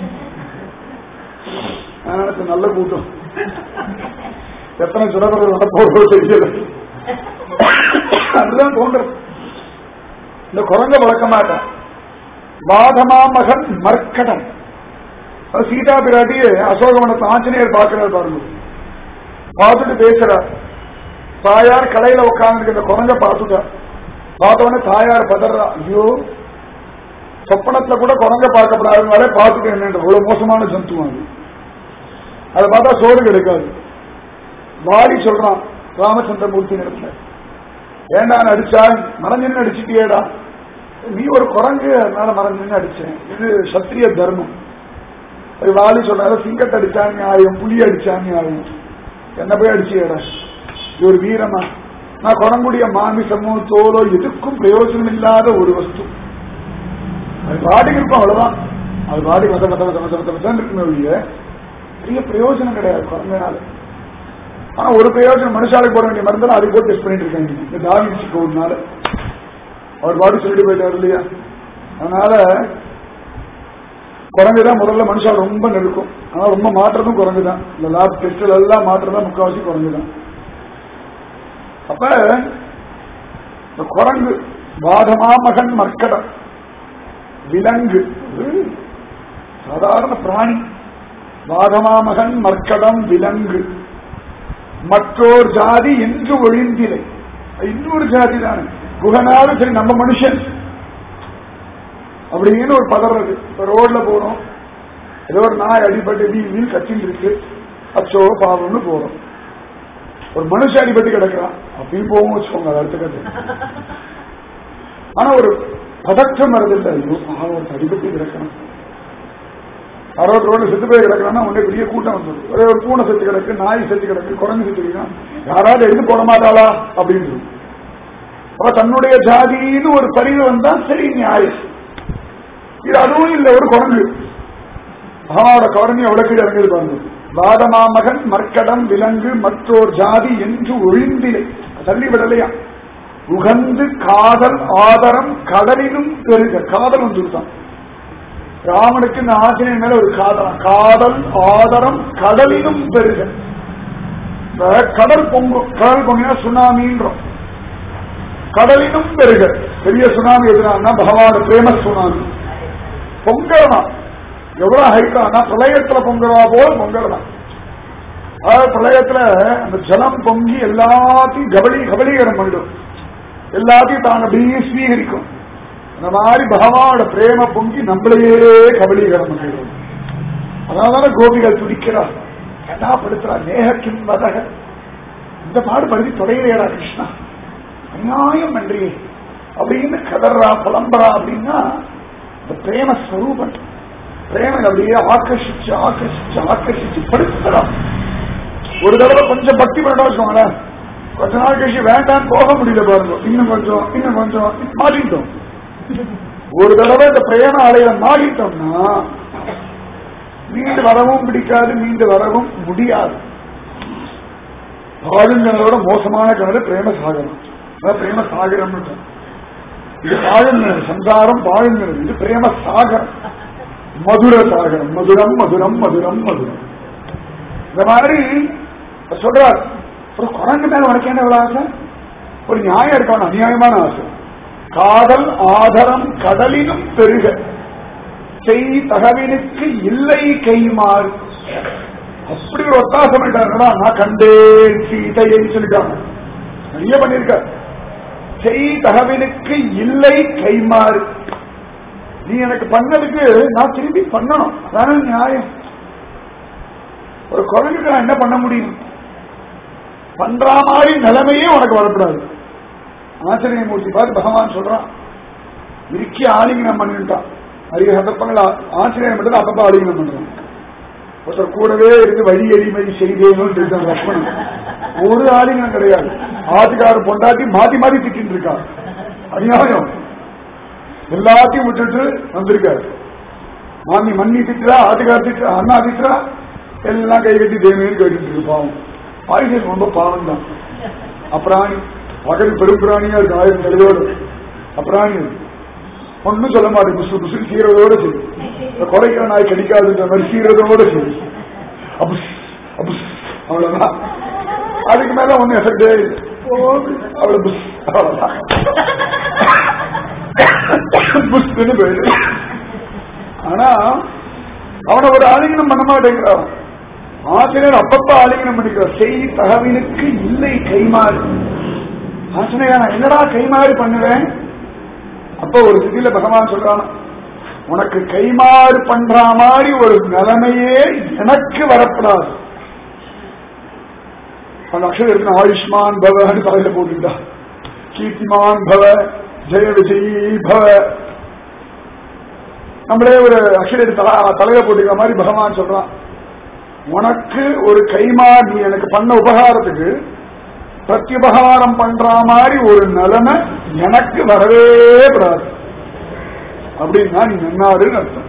நான் நினைச்ச நல்ல கூட்டம் எத்தனை சுடபுரம் நடப்போறோ தெரியல அதுதான் தோன்றது இந்த குரங்க வளர்க்க மாட்டான் வாதமா மகன் மர்க்கடம் அது சீதா பிராட்டி அசோகவனத்தை ஆஞ்சநேயர் பார்க்கிறார் பாருங்க பார்த்துட்டு பேசுறார் தாயார் கடையில உட்கார்ந்து இந்த குரங்க பார்த்துட்டா பார்த்தவொடனே தாயார் பதறா ஐயோ சொப்பனத்துல கூட குரங்க பார்க்கப்படாதனாலே பார்த்துட்டு என்ன இவ்வளவு மோசமான ஜந்து அது அதை பார்த்தா சோறு கிடைக்காது வாரி சொல்றான் ராமச்சந்திரமூர்த்தி நேரத்துல ஏண்டா அடிச்சா மறைஞ்சுன்னு அடிச்சுட்டியேடா நீ ஒரு குரங்கு அதனால மறைஞ்சுன்னு அடிச்சேன் இது சத்திரிய தர்மம் அது வாலி சொல்றாரு சிங்கத்தை அடிச்சா நியாயம் புலி அடிச்சா நியாயம் என்ன போய் அடிச்சியடா இது ஒரு வீரமா நான் குரங்குடைய மாமிசமோ தோலோ எதுக்கும் பிரயோஜனம் இல்லாத ஒரு வஸ்து அது பாட்டுக்கு இருக்கும் அவ்வளவுதான் அது பாடி மத மத மத மத மத மதம் இருக்குமே ஒழிய பெரிய பிரயோஜனம் கிடையாது குரங்கனால ஆனா ஒரு பிரயோஜனம் மனுஷாலுக்கு போட வேண்டிய மருந்தெல்லாம் அதை போட்டு டெஸ்ட் பண்ணிட்டு இருக்காங்க இந்த தாவி கோடுனால அவர் பாடி சொல்லிட்டு போயிட்டாரு இல்லையா அதனால குரங்குதான் முதல்ல மனுஷால் ரொம்ப நெருக்கும் ஆனா ரொம்ப மாற்றுறதும் குரங்கு தான் இந்த லேப் டெஸ்ட்ல எல்லாம் மாற்றுறதா முக்காவாசி குரங்கு தான் அப்ப இந்த குரங்கு வாதமா மகன் மர்க்கடம் விலங்கு இது சாதாரண பிராணி வாதமாமகன் மர்க்கடம் விலங்கு மற்றோர் ஜாதி என்று ஒழிந்திலை இன்னொரு ஜாதி தானே குகனாலும் சரி நம்ம மனுஷன் அப்படின்னு ஒரு பதறது இப்ப ரோட்ல போறோம் ஏதோ ஒரு நாய் அடிபட்டு வீல் வீல் கத்தின்னு இருக்கு அச்சோ பாவம்னு போறோம் ஒரு மனுஷன் அடிபட்டு கிடக்குறான் அப்படின்னு போகும் வச்சுக்கோங்க அது அடுத்த கதை ஆனா ஒரு பதற்றம் வருதில்லை ஐயோ பாவம் ஒரு அடிபட்டு கிடக்கணும் அறுபது ரோடு செத்து போய் கிடக்கணும்னா உடனே பெரிய கூட்டம் வந்தது ஒரே ஒரு பூனை செத்து கிடக்கு நாய் செத்து கிடக்கு குரங்கு செத்து கிடக்கு யாராவது எடுத்து போட மாட்டாளா அப்படின்னு சொல்லி. அப்ப தன்னுடைய ஜாதின்னு ஒரு பதிவு வந்தா சரி நியாயம் இது அதுவும் இல்லை ஒரு குரங்கு பகவானோட கவர்னி எவ்வளவு கீழே இறங்கிது பாருங்க வாதமாமகன் மர்க்கடம் விலங்கு மற்றோர் ஜாதி என்று ஒழிந்திலை தள்ளி விடலையா உகந்து காதல் ஆதரம் கடலிலும் பெருக காதல் வந்துருத்தான் ராமனுக்கு இந்த ஆஞ்சநேயன் மேல ஒரு காதலம் காதல் ஆதரம் கடலிலும் பெருக இந்த கடல் பொங்கும் கடல் பொங்கினா சுனாமின்றோம் கடலிலும் பெருக பெரிய சுனாமி எதுனா பகவான பிரேம சுனாமி பொங்கலாம் எவ்வளவு ஹைட்டானா பிரளயத்துல பொங்குறவா போல பொங்கலாம் அதாவது பிரளயத்துல அந்த ஜலம் பொங்கி எல்லாத்தையும் கபலி கபலீகரம் பண்ணிடும் எல்லாத்தையும் தான் அப்படியே ஸ்வீகரிக்கும் அந்த மாதிரி பகவானோட பிரேம பொங்கி நம்மளையே கபலீகரம் பண்ணிடும் அதனால கோபிகள் துடிக்கிறார் கட்டாப்படுத்துறா நேகக்கின் வதக இந்த பாடுபடுத்தி தொடையிலேடா கிருஷ்ணா அநியாயம் நன்றியே அப்படின்னு கதறா புலம்புறா அப்படின்னா இந்த பிரேம ஸ்வரூபம் பிரேம அப்படியே ஆக்கர்ஷிச்சு ஆக்கர்ஷிச்சு ஆக்கர்ஷிச்சு படுத்துறான் ஒரு தடவை கொஞ்சம் பக்தி பண்ணா வச்சுக்கோங்களேன் கொஞ்ச நாள் கழிச்சு வேண்டாம் போக முடியல பாருங்க இன்னும் கொஞ்சம் இன்னும் கொஞ்சம் மாறிட்டோம் ஒரு தடவை இந்த பிரேம அலையில மாறிட்டோம்னா மீண்டு வரவும் பிடிக்காது மீண்டு வரவும் முடியாது பாழுங்கிணறோட மோசமான கிணறு பிரேம சாகரம் அதான் பிரேம சாகரம் இது பாழுங்கிணறு சம்சாரம் பாழுங்கிணறு இது பிரேம சாகரம் மதுர சாகரம் மதுரம் மதுரம் மதுரம் மதுரம் இந்த மாதிரி சொல்றார் ஒரு குரங்கு மேல உனக்கு என்ன எவ்வளவு ஆசை ஒரு நியாயம் இருக்கணும் அநியாயமான ஆசை காதல் ஆதரம் கடலிலும் பெருக செய் தகவினுக்கு இல்லை கைமாறு அப்படி ஒரு ஒத்தாசம் பண்ணிட்டாங்களா நான் கண்டேன் சீதையை சொல்லிட்டாங்க நிறைய பண்ணிருக்க செய் தகவினுக்கு இல்லை கைமாறு நீ எனக்கு பண்ணதுக்கு நான் திரும்பி பண்ணணும் அதான நியாயம் ஒரு குழந்தைக்கு நான் என்ன பண்ண முடியும் பண்ற மாதிரி நிலைமையே உனக்கு வரக்கூடாது ஆச்சரியமூர்த்தி பார்த்து பகவான் சொல்றான் இறுக்கி ஆலிங்கனம் பண்ணிட்டான் நிறைய சந்தர்ப்பங்கள் ஆச்சரியம் பண்ணது அப்பப்ப ஆலிங்கனம் பண்றான் ஒருத்தர் கூடவே இருந்து வழி எளிமை செய்தேன்னு இருக்கான் லக்ஷ்மணன் ஒரு ஆலிங்கனம் கிடையாது ஆத்துக்காரர் பொண்டாட்டி மாத்தி மாத்தி திட்டிட்டு இருக்கார் அநியாயம் எல்லாத்தையும் விட்டுட்டு வந்திருக்காரு மாமி மண்ணி திட்டுறா ஆட்டுக்கார திட்டுறா அண்ணா திட்டுறா எல்லாம் கை கட்டி தேவைன்னு கேட்டுட்டு இருக்கு பாவம் ஆயுஷன் ரொம்ப பாவம் தான் அப்புறாணி பகல் பெரும் பிராணியா இருக்கு ஆயிரம் தலையோடு அப்புறாணி ஒன்னும் சொல்ல மாட்டேன் புசு புசு சீரதோட சரி இந்த குறைக்கிற நாய் கடிக்காதுன்ற மாதிரி சீரதோட சரி அபுஸ் அபுஸ் அவ்வளவுதான் அதுக்கு மேல ஒன்னும் எஃபெக்டே இல்லை அவ்வளவு புஸ் அவ்வளவுதான் புஷ்னு போயிடு ஆனா அவனை ஒரு ஆலிங்கனம் பண்ண மாட்டேங்கிறான் ஆசிரியர் அப்பப்ப ஆலிங்கனம் பண்ணிக்கிறார் செய் தகவினுக்கு இல்லை கைமாறு ஆசிரியர் நான் என்னடா கைமாறு பண்ணுவேன் அப்ப ஒரு சிதியில பகவான் சொல்றான் உனக்கு கைமாறு பண்ற மாதிரி ஒரு நிலைமையே எனக்கு வரப்படாது அந்த அக்ஷரம் இருக்கு ஆயுஷ்மான் பவன்னு தலையில போட்டுட்டா கீர்த்திமான் பவ ஜெய விஜயி பவ நம்மளே ஒரு அக்ஷரம் தலையில போட்டுக்கிற மாதிரி பகவான் சொல்றான் உனக்கு ஒரு கைமா நீ எனக்கு பண்ண உபகாரத்துக்கு பிரத்யுபகாரம் பண்ற மாதிரி ஒரு நிலைமை எனக்கு வரவே கூடாது அப்படின்னா நீ நன்னாருன்னு அர்த்தம்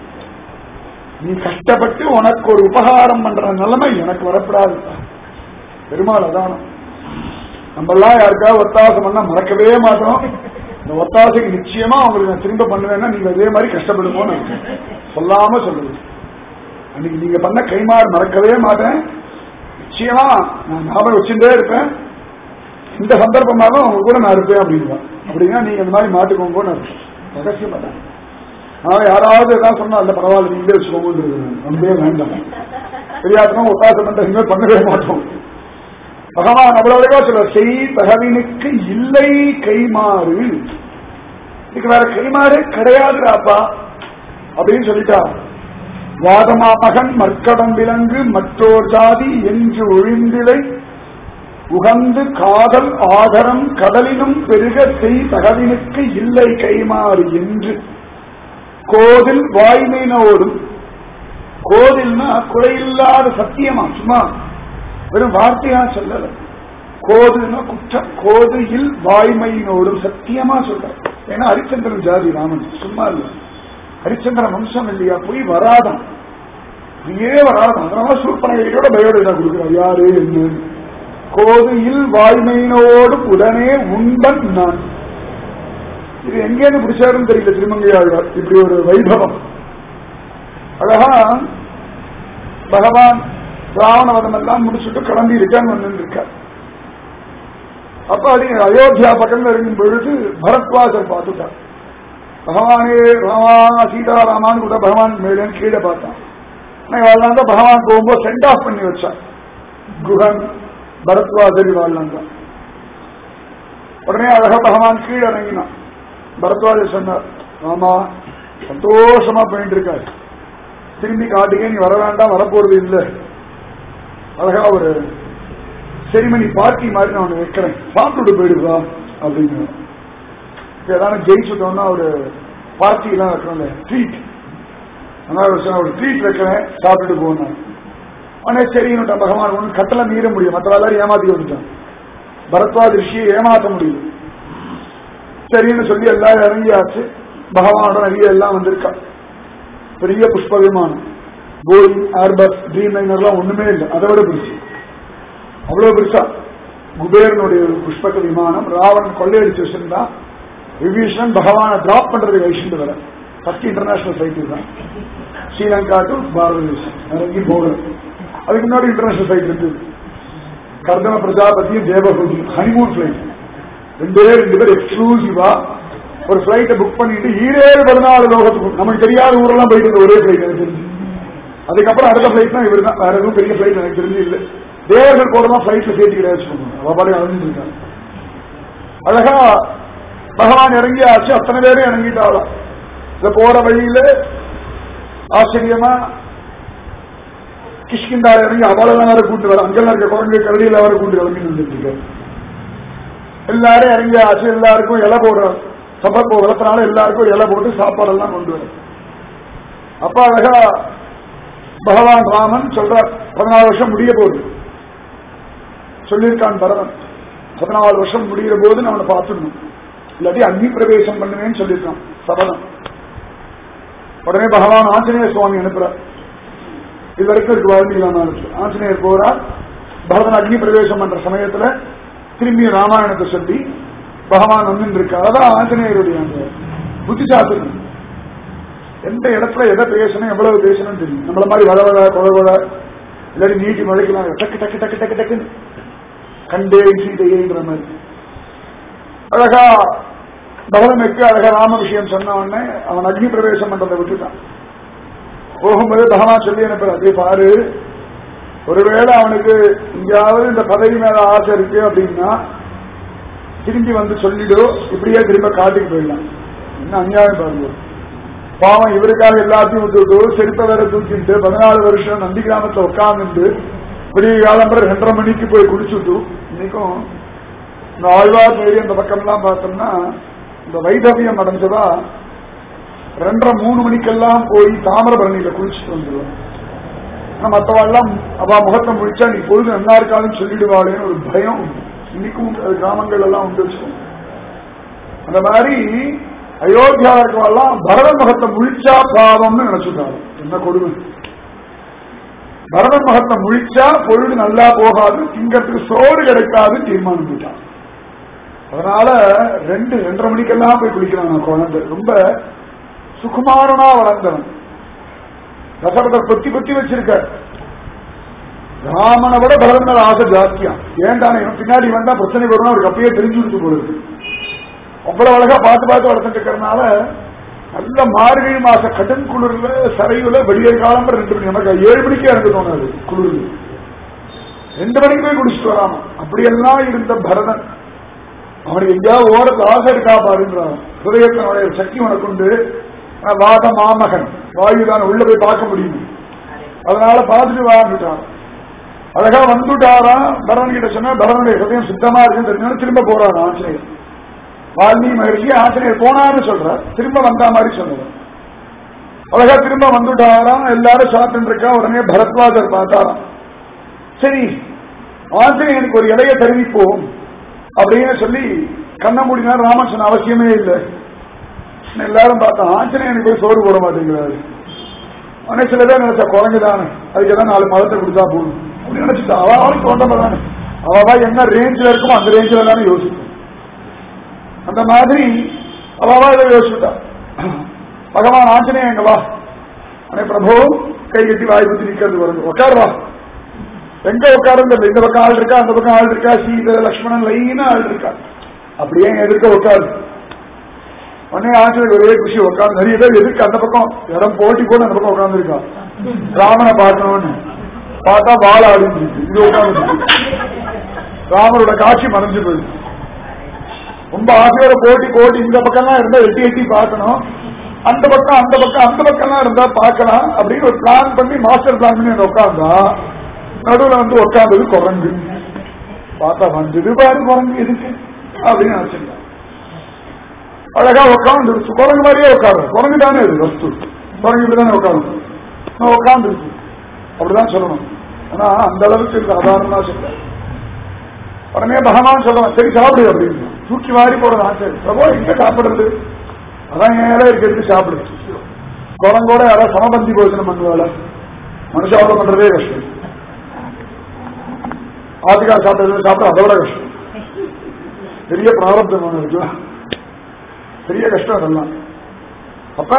நீ கஷ்டப்பட்டு உனக்கு ஒரு உபகாரம் பண்ற நிலைமை எனக்கு வரப்படாது பெருமாள் அதானம் நம்ம எல்லாம் யாருக்காவது ஒத்தாசம் பண்ணா மறக்கவே மாட்டோம் இந்த ஒத்தாசைக்கு நிச்சயமா அவங்களுக்கு நான் திரும்ப பண்ணுவேன்னா நீங்க அதே மாதிரி கஷ்டப்படுமோன்னு அர்த்தம். சொல்லாம சொல்லுது அன்னைக்கு நீங்க பண்ண கைமாறு மறக்கவே மாட்டேன் நிச்சயமா நான் ஞாபகம் வச்சுட்டே இருப்பேன் இந்த சந்தர்ப்பமாக அவங்க கூட நான் இருப்பேன் அப்படின்னா அப்படின்னா நீங்க இந்த மாதிரி மாட்டுக்கோங்கன்னு அர்த்தம். ரகசியம் பண்ணேன் ஆனா யாராவது ஏதாவது சொன்னா இல்ல பரவாயில்ல நீங்களே வச்சுக்கோங்க நம்பவே வேண்டாம் தெரியாதவங்க ஒத்தாசம் பண்ற இனிமேல் பண்ணவே மாட்டோம் பகவான் அவ்வளவு சொல்ல செய் தகவினுக்கு இல்லை கைமாறு இதுக்கு வேற கைமாறு கிடையாதுடாப்பா அப்படின்னு சொல்லிட்டா வாதமா மகன் மற்கடம் விலங்கு மற்றோர் ஜாதி என்று ஒழிந்திலை உகந்து காதல் ஆதரம் கடலினும் பெருக செய் தகவினுக்கு இல்லை கைமாறு என்று கோதில் வாய்மையினோடும் கோதில்னா குறையில்லாத சத்தியமா சும்மா வெறும் வார்த்தையா சொல்லல கோதுனா குற்றம் கோதையில் வாய்மையினோடும் சத்தியமா சொல்ற ஏன்னா ஹரிச்சந்திரன் ஜாதி ராமன் சும்மா இல்ல ஹரிச்சந்திரன் வம்சம் இல்லையா போய் வராதான் நீயே வராதான் அதனால சூர்பனையோட பயோடேட்டா கொடுக்கிறார் யாரு என்ன கோதையில் வாய்மையினோடு உடனே உண்டன் நான் இது எங்கேருந்து பிடிச்சாருன்னு தெரியல திருமங்கையாழ்வார் இப்படி ஒரு வைபவம் அழகா பகவான் ராவணவதம் எல்லாம் முடிச்சுட்டு கிளம்பி ரிட்டர்ன் வந்து இருக்கார் அப்ப அது அயோத்தியா பக்கம் இருக்கும் பொழுது பரத்வாஜர் பார்த்துட்டார் பகவானே ராமா சீதாராமான்னு கூட பகவான் மேலே கீழே பார்த்தான் ஆனா இவெல்லாம் தான் பகவான் போகும்போது சென்ட் ஆஃப் பண்ணி வச்சான் குஹன் பரத்வாஜரி வாழ்லாம் தான் உடனே அழகா பகவான் கீழே இறங்கினான் பரத்வாஜர் சொன்னார் ஆமா சந்தோஷமா போயிட்டு இருக்காரு திரும்பி காட்டுங்க நீ வர வேண்டாம் வரப்போறது இல்லை அழகா ஒரு செரிமனி பார்ட்டி மாதிரி நான் ஒண்ணு வைக்கிறேன் சாப்பிட்டுட்டு போயிடுவா அப்படின்னு இப்ப ஏதாவது ஜெயிச்சுட்டோம்னா ஒரு பார்ட்டி எல்லாம் வைக்கிறோம்ல ட்ரீட் அதனால ஒரு சொன்ன ஒரு ட்ரீட் வைக்கிறேன் சாப்பிட்டுட்டு போனேன் உடனே சரின்னு பகவான் ஒண்ணு கட்டளை மீற முடியும் மற்ற எல்லாரும் ஏமாத்தி வந்துட்டான் பரத்வாஜ் ரிஷியை ஏமாத்த முடியும் சரின்னு சொல்லி எல்லாரும் இறங்கியாச்சு பகவானோட நிறைய எல்லாம் வந்திருக்கா பெரிய புஷ்ப விமானம் போயிங் ஏர்பஸ் ட்ரீம் லைனர்லாம் ஒண்ணுமே இல்லை அதை விட பெருசு அவ்வளவு பெருசா குபேரனுடைய ஒரு புஷ்பக விமானம் ராவணன் கொள்ளையடிச்சு வச்சிருந்தா விபீஷணன் பகவானை டிராப் பண்றதுக்கு வயசுட்டு வர ஃபர்ஸ்ட் இன்டர்நேஷனல் ஃபிளைட் இதுதான் ஸ்ரீலங்கா டு பாரத தேசம் இறங்கி போகல அதுக்கு முன்னாடி இன்டர்நேஷனல் ஃபிளைட் இருந்தது கர்தன பிரஜாபதியும் தேவபூதி ஹனிமூன் ஃபிளைட் ரெண்டே ரெண்டு பேர் எக்ஸ்க்ளூசிவா ஒரு பிளைட்டை புக் பண்ணிட்டு ஈரேழு பதினாலு லோகத்துக்கு நமக்கு தெரியாத ஊரெல்லாம் போயிட்டு இருந்த ஒரே பிளைட் எனக்கு தெரிஞ்சு அதுக்கப்புறம் அடுத்த பிளைட் தான் இவர் தான் வேற எதுவும் பெரிய பிளைட் எனக்கு தெரிஞ்சு இல்லை தேவர்கள் கூட தான் பிளைட்ல சேர்த்து கிடையாது வச்சுக்கோங்க அவ பாடி அழிஞ்சிட்டு இருக்காங்க அழகா பகவான் இறங்கி ஆச்சு அத்தனை பேரும் இறங்கிட்டாலும் இந்த போற வழியில ஆச்சரியமா கிஷ்கிந்தார் இறங்கி அவளெல்லாம் வேற கூட்டு வர அங்கெல்லாம் இருக்க குரங்கு கரடியில வேற கூட்டு கிளம்பி வந்துட்டு இருக்காரு எல்லாரும் இறங்கி ஆச்சு எல்லாருக்கும் இலை போடுறார் சபப்போ வளர்த்தனால எல்லாருக்கும் இலை போட்டு சாப்பாடெல்லாம் கொண்டு வர அப்ப அழகா பகவான் ராமன் சொல்றார் பதினாலு வருஷம் முடிய போகுது சொல்லியிருக்கான் பரதன் பதினாலு வருஷம் முடிகிற போது நான் அவனை பார்த்துடணும் இல்லாட்டி அக்னி பிரவேசம் பண்ணுவேன்னு சொல்லியிருக்கான் சபதம் உடனே பகவான் ஆஞ்சநேய சுவாமி அனுப்புறார் இது வரைக்கும் இருக்கு வாழ்ந்தீங்களா ஆஞ்சநேயர் போறார் பரதன் அக்னி பிரவேசம் பண்ற சமயத்துல திரும்பி ராமாயணத்தை சொல்லி பகவான் வந்து இருக்கார் அதான் ஆஞ்சநேயருடைய அந்த புத்திசாஸ்திரம் எந்த இடத்துல எதை பேசணும் எவ்வளவு பேசணும் தெரியும் நம்மள மாதிரி வள வள கொல கொல இல்லாட்டி நீட்டி முளைக்கலாம் டக்கு டக்கு டக்கு டக்கு டக்குன்னு கண்டே சீதையேங்கிற மாதிரி அழகா பகவனுக்கு அழகா ராம விஷயம் சொன்ன உடனே அவன் அக்னி பிரவேசம் பண்றதை விட்டுட்டான் போகும்போது பகவான் சொல்லி அனுப்புற அதே பாரு ஒருவேளை அவனுக்கு எங்கேயாவது இந்த பதவி மேல ஆசை இருக்கு அப்படின்னா திரும்பி வந்து சொல்லிடு இப்படியே திரும்ப காட்டுக்கு போயிடலாம் என்ன அநியாயம் பாருங்க பாவம் இவருக்காக எல்லாத்தையும் விட்டுட்டு செருப்ப வேற தூக்கிட்டு பதினாலு வருஷம் நந்தி கிராமத்துல உட்கார்ந்துட்டு விடிய காலம்பரம் ரெண்டரை மணிக்கு போய் குடிச்சுட்டு இன்னைக்கும் இந்த ஆழ்வார் ஏரி அந்த பக்கம்லாம் பார்த்தோம்னா இந்த வைதவியம் அடைஞ்சதா ரெண்டரை மூணு மணிக்கெல்லாம் போய் தாமிரபரணியில குளிச்சுட்டு வந்துடுவோம் ஆனா மற்றவாள்லாம் அவ முகத்தை முடிச்சா நீ பொழுது நல்லா இருக்காதுன்னு சொல்லிடுவாளேன்னு ஒரு பயம் உண்டு. இன்னைக்கும் அது கிராமங்கள் எல்லாம் உண்டு வச்சுக்கோங்க அந்த மாதிரி அயோத்தியா இருக்கவெல்லாம் பரதன் முகத்தை முழிச்சா பாவம்னு நினைச்சுட்டாங்க என்ன கொடுமை பரதன் முகத்தை முழிச்சா பொழுது நல்லா போகாது திங்கத்துக்கு சோறு கிடைக்காதுன்னு தீர்மானம் பண்ணிட்டான் அதனால ரெண்டு ரெண்டரை மணிக்கெல்லாம் போய் குளிக்கிறான் நான் குழந்தை ரொம்ப சுகுமாரனா வளர்ந்தவன் தசரதர் கொத்தி கொத்தி வச்சிருக்க ராமனை விட பரதன் மேல ஆசை ஜாஸ்தியா ஏன்டானே இவன் பின்னாடி வந்தா பிரச்சனை வரும்னு அவருக்கு அப்பயே தெரிஞ்சு கொடுத்து போடுது அவ்வளவு அழகா பார்த்து பார்த்து வளர்த்துட்டு இருக்கிறதுனால நல்ல மார்கழி மாச கடும் குளிர்ல சரையுல வெளியே காலம் ரெண்டு மணி நமக்கு ஏழு மணிக்கே இறந்து தோணாது குளிர்ல ரெண்டு மணிக்கு போய் குடிச்சிட்டு வராம அப்படியெல்லாம் இருந்த பரதன் அவனுக்கு எங்கேயாவது ஓரத்து ஆசை இருக்கா பாருன்றான் ஹிருதயத்தினுடைய சக்தி உனக்கு உண்டு அஹ் வாத மாமகன் வாயுதான் உள்ள போய் பார்க்க முடியும் அதனால பார்த்துட்டு வாழ்ந்துட்டான் அழகா வந்துட்டாராம் பரதன் கிட்ட சொன்னா பரதனுடைய ஹிருதயம் சுத்தமா இருக்குன்னு தெரிஞ்சோன்னு திரும்ப போறான் ஆஞ்சநேயர் வால்மீகி மகர்ஷி ஆஞ்சநேயர் போனான்னு சொல்றார் திரும்ப வந்தா மாதிரி சொல்றார் அழகா திரும்ப வந்துட்டாராம் எல்லாரும் சாப்பிட்டு இருக்கா உடனே பரத்வாஜர் பார்த்தாராம் சரி ஆஞ்சநேயனுக்கு ஒரு இலைய தெரிவிப்போம் அப்படின்னு சொல்லி கண்ண மூடினா ராமன் சொன்ன அவசியமே இல்லை எல்லாரும் பார்த்தா ஆஞ்சநேயனுக்கு போய் சோறு போட மாட்டேங்கிறாரு உடனே சில பேர் நினைச்சா குழந்தைதானே அதுக்கு ஏதாவது நாலு மதத்தை கொடுத்தா போதும் அப்படின்னு நினைச்சிட்டா அவ அவளுக்கு தோன்ற தானே அவ என்ன ரேஞ்சில் இருக்குமோ அந்த ரேஞ்சில் தானே யோசிக்கும் அந்த மாதிரி அவ இதை யோசிச்சுட்டா பகவான் ஆஞ்சநேயன் எங்க வா அனே பிரபு கை கட்டி வாய் குத்தி நிக்கிறது வருது உட்காருவா எங்க உட்காருங்க இந்த பக்கம் ஆள் இருக்கா அந்த பக்கம் ஆள் இருக்கா சீதை லக்ஷ்மணன் லைனா ஆள் இருக்கா அப்படியே எதிர்க்க உட்காரு உடனே ஆஞ்சநேயர் ஒரே குஷி உட்காந்து நிறைய பேர் எதுக்கு அந்த பக்கம் இடம் போட்டி போட்டு அந்த பக்கம் உட்காந்துருக்கா ராமனை பார்க்கணும்னு பார்த்தா வாழ ஆடிட்டு இருக்கு இது உட்கார்ந்து ராமரோட காட்சி மறைஞ்சு போயிடுச்சு ரொம்ப ஆசையோட போட்டி போட்டி இந்த பக்கம்லாம் இருந்தா எட்டி எட்டி பார்க்கணும் அந்த பக்கம் அந்த பக்கம் அந்த பக்கம்லாம் இருந்தா பார்க்கலாம் அப்படின்னு ஒரு பிளான் பண்ணி மாஸ்டர் பிளான் பண்ணி அங்க உட்கார்ந்தா நடுவுல வந்து உட்கார்ந்தது குரங்கு பார்த்தா வந்தது பாரு குரங்கு எதுக்கு அப்படின்னு நினைச்சிருந்தேன் அழகா உட்காந்து குரங்கு மாதிரியே உட்காரு குரங்கு தானே இது வஸ்து குரங்கு இப்படிதானே உட்காந்து நான் உட்காந்துருக்கு அப்படிதான் சொல்லணும் ஆனா அந்த அளவுக்கு சாதாரணமா சொல்றேன் உடனே பகவான் சொல்லுவான் சரி சாப்பிடு அப்படின்னு தூக்கி வாரி போறது ஆசை பிரபோ எங்க சாப்பிடுறது அதான் ஏழை இருக்கிறது சாப்பிடு குரங்கோட யாராவது சமபந்தி போஜனம் பண்ணுவாள மனுஷாவளம் பண்றதே கஷ்டம் ஆதிகா சாப்பிட்டது சாப்பிட அதை விட கஷ்டம் பெரிய பிராரப்தம் ஒண்ணு இருக்குல்ல பெரிய கஷ்டம் அதெல்லாம் அப்ப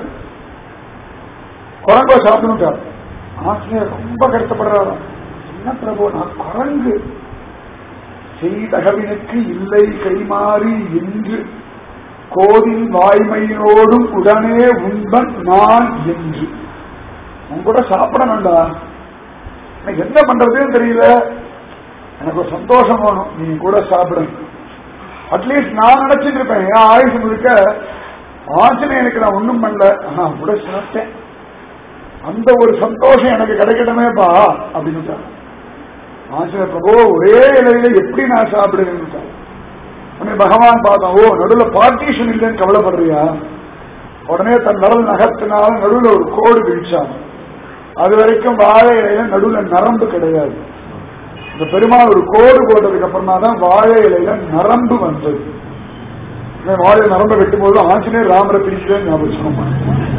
குரங்கோ சாப்பிடணும் ஆசிரியர் ரொம்ப கஷ்டப்படுறாராம் என்ன பிரபு நான் குரங்கு செய்தகவினுக்கு இல்லை கைமாறி என்று கோதில் வாய்மையோடும் உடனே உண்பன் நான் என்று உன் கூட சாப்பிடணும்டா எனக்கு என்ன பண்றதுன்னு தெரியல எனக்கு ஒரு சந்தோஷம் வேணும் நீ கூட சாப்பிடு அட்லீஸ்ட் நான் நினைச்சிட்டு இருப்பேன் என் ஆயுசு முழுக்க ஆஞ்சநேயனுக்கு நான் ஒண்ணும் பண்ணல ஆனா கூட சாப்பிட்டேன் அந்த ஒரு சந்தோஷம் எனக்கு கிடைக்கணுமேப்பா அப்படின்னு ஆஞ்சநேயர் பிரபு ஒரே இலையில எப்படி நான் சாப்பிடுறேன்னு உடனே பகவான் பார்த்தான் ஓ நடுவில் பார்ட்டிஷன் இல்லைன்னு கவலைப்படுறியா உடனே தன் நரல் நகத்தினால நடுவில் ஒரு கோடு விழிச்சான் அது வரைக்கும் வாழை இலையில நடுவில் நரம்பு கிடையாது இந்த பெருமாள் ஒரு கோடு போட்டதுக்கு அப்புறமா தான் வாழை இலையில நரம்பு வந்தது வாழை நரம்பை வெட்டும் போது ஆஞ்சநேயர் ராமரை பிரிக்கிறேன் ஞாபகம்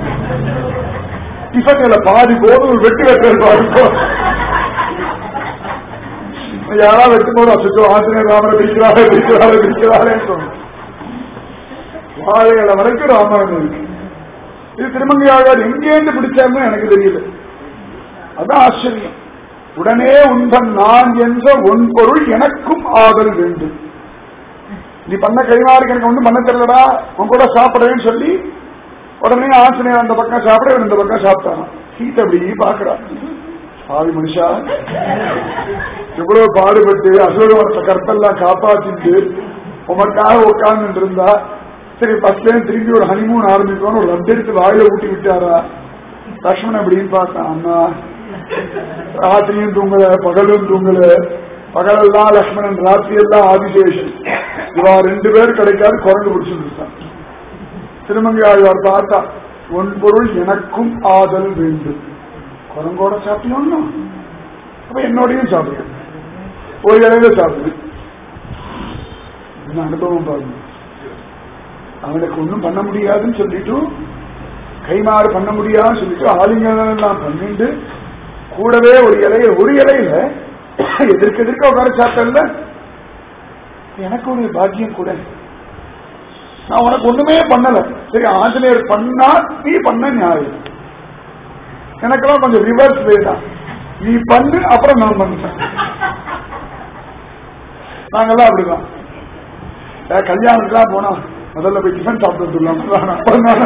டிஃபன்ல பாதி போது ஒரு வெட்டு வெட்டுறது பாருங்க யாரா வெட்டும் போது அசோ ஆஞ்சநேயர் ராமரை பிரிக்கிறாரே பிரிக்கிறாரே பிரிக்கிறாரேன்னு சொன்னோம் வாழைகளை வரைக்கும் ராமாயணம் இருக்கு இது திருமங்கையாழ்வார் எங்கேருந்து பிடிச்சாருன்னு எனக்கு தெரியல அதான் ஆச்சரியம் உடனே உந்தன் நான் என்ற ஒன் பொருள் எனக்கும் ஆதல் வேண்டும் நீ பண்ண கைமாறுக்கு எனக்கு ஒன்றும் பண்ண தெரியலடா உன் கூட சாப்பிடுறேன்னு சொல்லி உடனே ஆஞ்சநேயர் அந்த பக்கம் சாப்பிட இவன் இந்த பக்கம் சாப்பிட்டான் சீத்தை அப்படி பாக்குறான் ஆவி மனுஷா எவ்வளவு பாடுபட்டு அசோகவரத்தை கற்பெல்லாம் காப்பாத்திட்டு உமக்காக உட்கார்ந்து இருந்தா சரி பஸ்ல திரும்பி ஒரு ஹனிமூன் ஆரம்பிக்கணும் ஒரு லட்டு எடுத்து வாயில ஊட்டி விட்டாரா லக்ஷ்மணன் அப்படின்னு பார்த்தான் அண்ணா ராத்திரியும் தூங்கல பகலும் தூங்கல பகலெல்லாம் லக்ஷ்மணன் ராத்திரி எல்லாம் ஆதிசேஷன் இவா ரெண்டு பேர் கிடைக்காது குரங்கு பிடிச்சிருந்தான் திருமங்கை ஆழ்வார் பார்த்தா உன் பொருள் எனக்கும் ஆதல் வேண்டும் குரங்கோட சாப்பிட்டோம்னா அப்ப என்னோடையும் சாப்பிடுறேன் ஒரு இலையில சாப்பிடுறேன் இந்த அனுபவம் பாருங்க அவனுக்கு ஒன்றும் பண்ண முடியாதுன்னு சொல்லிட்டு கைமாறு பண்ண முடியாதுன்னு சொல்லிட்டு ஆலிங்கனம் எல்லாம் பண்ணிட்டு கூடவே ஒரு இலைய ஒரு இலையில எதிர்க்க எதிர்க்க உட்கார சாப்பிட்டல எனக்கு ஒரு பாக்கியம் கூட நான் உனக்கு ஒண்ணுமே பண்ணல சரி ஆஞ்சநேயர் பண்ணா நீ பண்ண நியாயம் எனக்கெல்லாம் கொஞ்சம் ரிவர்ஸ் வேண்டாம் நீ பண்ணு அப்புறம் நான் பண்ணுறேன் நாங்கெல்லாம் அப்படிதான் ஏன் கல்யாணத்துக்குலாம் போனா முதல்ல போய் டிஃபன் சாப்பிட்டு வந்துடலாம் அப்புறம் தானே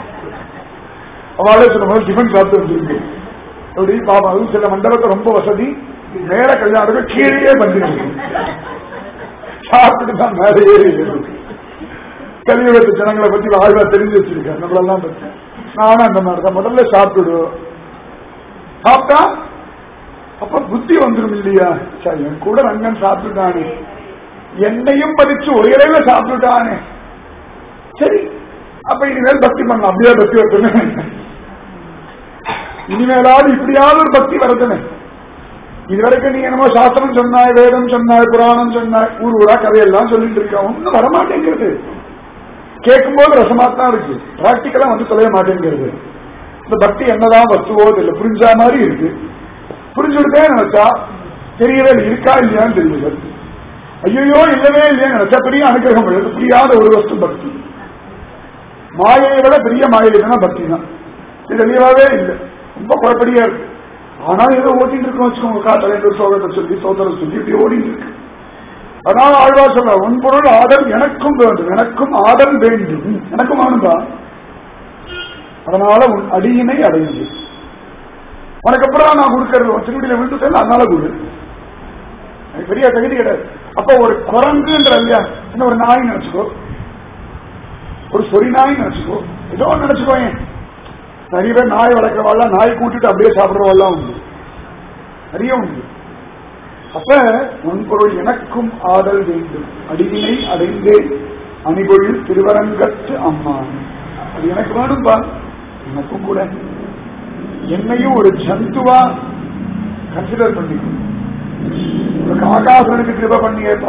அவளே சொல்ல முதல்ல டிஃபன் சாப்பிட்டு வந்துருக்கு அப்படி பாபா அதுவும் சில மண்டபத்தை ரொம்ப வசதி மேல கல்யாணத்துக்கு கீழே பண்ணிருக்கு சாப்பிட்டுட்டு தான் மேலே ஏறி ஏறும். கலியுகத்து ஜனங்களை பத்தி வாழ்வா தெரிஞ்சு வச்சிருக்கேன் நம்மளெல்லாம் பத்தி நானும் அந்த மாதிரி தான் முதல்ல சாப்பிடு சாப்பிட்டா அப்ப புத்தி வந்துடும் இல்லையா சரி என் கூட ரங்கன் சாப்பிட்டுட்டானே என்னையும் பதிச்சு ஒரு இலையில சாப்பிட்டுட்டானே சரி அப்ப இனிமேல் பக்தி பண்ணலாம் அப்படியே பக்தி வரட்டுமே இனிமேலாவது இப்படியாவது ஒரு பக்தி வரட்டுமே இதுவரைக்கும் நீ என்னமோ சாஸ்திரம் சொன்னாய் வேதம் சொன்னாய் புராணம் சொன்னாய் ஊர் ஊரா கதையெல்லாம் சொல்லிட்டு இருக்க ஒன்னும் வரமாட்டேங்கிறது கேட்கும்போது ரசமாத்தான் இருக்கு பிராக்டிக்கலா வந்து தொலைய மாட்டேங்கிறது இந்த பக்தி என்னதான் வஸ்துவோ தெரியல புரிஞ்சா மாதிரி இருக்கு புரிஞ்சுடுதே நினைச்சா தெரியவே இல்லை. இருக்கா இல்லையான்னு தெரியல ஐயோ இல்லவே இல்லையான்னு நினைச்சா பெரிய அனுகிரகம் இல்லை புரியாத ஒரு வஸ்து பக்தி மாயையை விட பெரிய மாயை இல்லைன்னா பக்தி தான் இது தெளிவாவே இல்லை ரொம்ப குழப்படியா இருக்கு ஆனா ஏதோ ஓட்டிட்டு இருக்கோம் வச்சுக்கோங்க காத்தலைந்து சோகத்தை சொல்லி சோதரை சொல்லி இப்படி ஓடிட்டு இருக்கு அதனால ஆழ்வார் சொல்ற உன் பொருள் ஆதல் எனக்கும் வேண்டும் எனக்கும் ஆதல் வேண்டும் எனக்கும் வேணும்பா அதனால உன் அடியினை அடையுது உனக்கு அப்புறம் நான் கொடுக்கறது உன் திருவடியில விழுந்துட்டேன் அதனால கொடு எனக்கு பெரிய தகுதி கிடையாது அப்ப ஒரு குரங்குன்ற இல்லையா என்ன ஒரு நாய் நினைச்சுக்கோ ஒரு சொறி நாய் நினைச்சுக்கோ ஏதோ ஒண்ணு நினைச்சுக்கோ ஏன் நிறைய பேர் நாய் வளர்க்கிறவாள் நாய் கூட்டிட்டு அப்படியே சாப்பிடுறவாள்லாம் உண்டு நிறைய உண்டு அப்ப முன்பொருள் எனக்கும் ஆதல் வேண்டும் அடியினை அடைந்தேன் அணிபொழில் திருவரங்கத்து அம்மா அது எனக்கு வேணும்பா எனக்கும் கூட என்னையும் ஒரு ஜந்துவா கன்சிடர் பண்ணிக்கணும் ஒரு காகாசுரனுக்கு கிருப பண்ணியேப்பா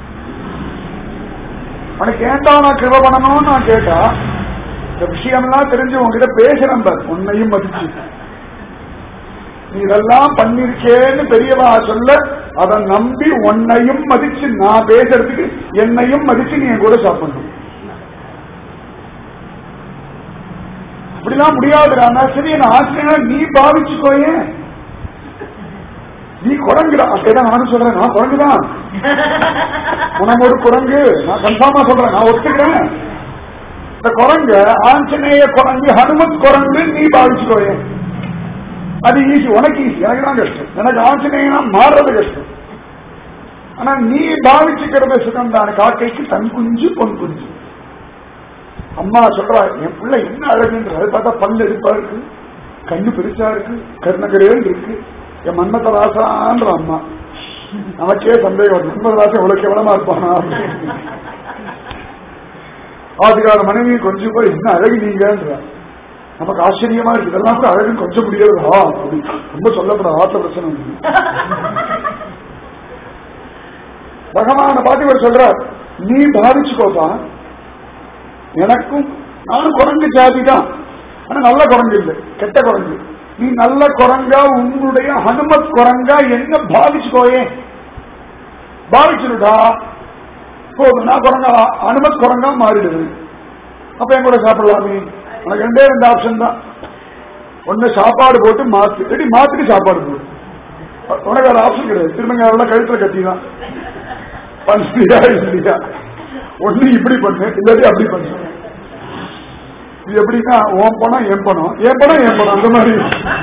உனக்கு ஏன்டா நான் கிருப பண்ணணும்னு நான் கேட்டா இந்த விஷயம்லாம் தெரிஞ்சு உங்ககிட்ட பேசுறேன் பார் உன்னையும் மதிச்சு நீ இதெல்லாம் பண்ணிருக்கேன்னு பெரியவா சொல்ல அதை நம்பி உன்னையும் மதிச்சு நான் பேசுறதுக்கு என்னையும் மதிச்சு நீ என் கூட சாப்பிடணும் அப்படிலாம் முடியாதுடா சரி என்ன ஆசிரியர் நீ பாவிச்சுக்கோயே நீ குரங்குடா அப்படிதான் நானும் சொல்றேன் நான் குரங்குதான் உனக்கு ஒரு குரங்கு நான் கன்ஃபார்மா சொல்றேன் நான் ஒத்துக்கிறேன் இந்த குரங்கு ஆஞ்சநேய குரங்கு ஹனுமத் குரங்கு நீ பாவிச்சுக்கோயே அது ஈஸி உனக்கு ஈஸி எனக்கு தான் கஷ்டம் எனக்கு ஆஞ்சநேயனா மாறுறது கஷ்டம் ஆனா நீ பாவிச்சுக்கிறது சுகம் தான் காக்கைக்கு தன் குஞ்சு பொன் குஞ்சு அம்மா சொல்றா என் பிள்ளை என்ன அழகுன்ற அதை பார்த்தா பல்லு எடுப்பா இருக்கு கண்ணு பெருசா இருக்கு கருணகரேல் இருக்கு என் மன்மத ராசான்ற அம்மா நமக்கே சந்தேகம் வருது மன்மத ராசா எவ்வளவு கேவலமா இருப்பானா ஆதிகார மனைவி கொஞ்சம் போய் என்ன அழகு நீங்கன்ற நமக்கு ஆச்சரியமா இருக்கு இதெல்லாம் கூட அழகுன்னு கொஞ்சம் முடியாதுடா அப்படி ரொம்ப சொல்லப்பட ஆத்த பிரச்சனை உண்டு. பகவான பார்த்து இவர் சொல்றார் நீ பாதிச்சுக்கோப்பா எனக்கும் நானும் குரங்கு ஜாதி தான் ஆனா நல்ல குரங்கு இல்லை கெட்ட குரங்கு நீ நல்ல குரங்கா உங்களுடைய ஹனுமத் குரங்கா என்ன பாவிச்சுக்கோயே பாவிச்சுடா போதும் நான் குரங்கா அனுமத் குரங்கா மாறிடுது அப்ப என் கூட சாப்பிடலாமே உனக்கு ரெண்டே ரெண்டு ஆப்ஷன் தான் ஒண்ணு சாப்பாடு போட்டு மாத்து இல்லாட்டி மாத்திட்டு சாப்பாடு போடு உனக்கு ஒரு ஆப்ஷன் கிடையாது திருமங்க கழுத்துல கத்தி தான் பண்றியா இல்லையா ஒண்ணு இப்படி பண்ணு இல்லாட்டி அப்படி பண்ணு இது எப்படின்னா ஓன் பணம் என் பணம் என் பணம் என் பணம் அந்த மாதிரி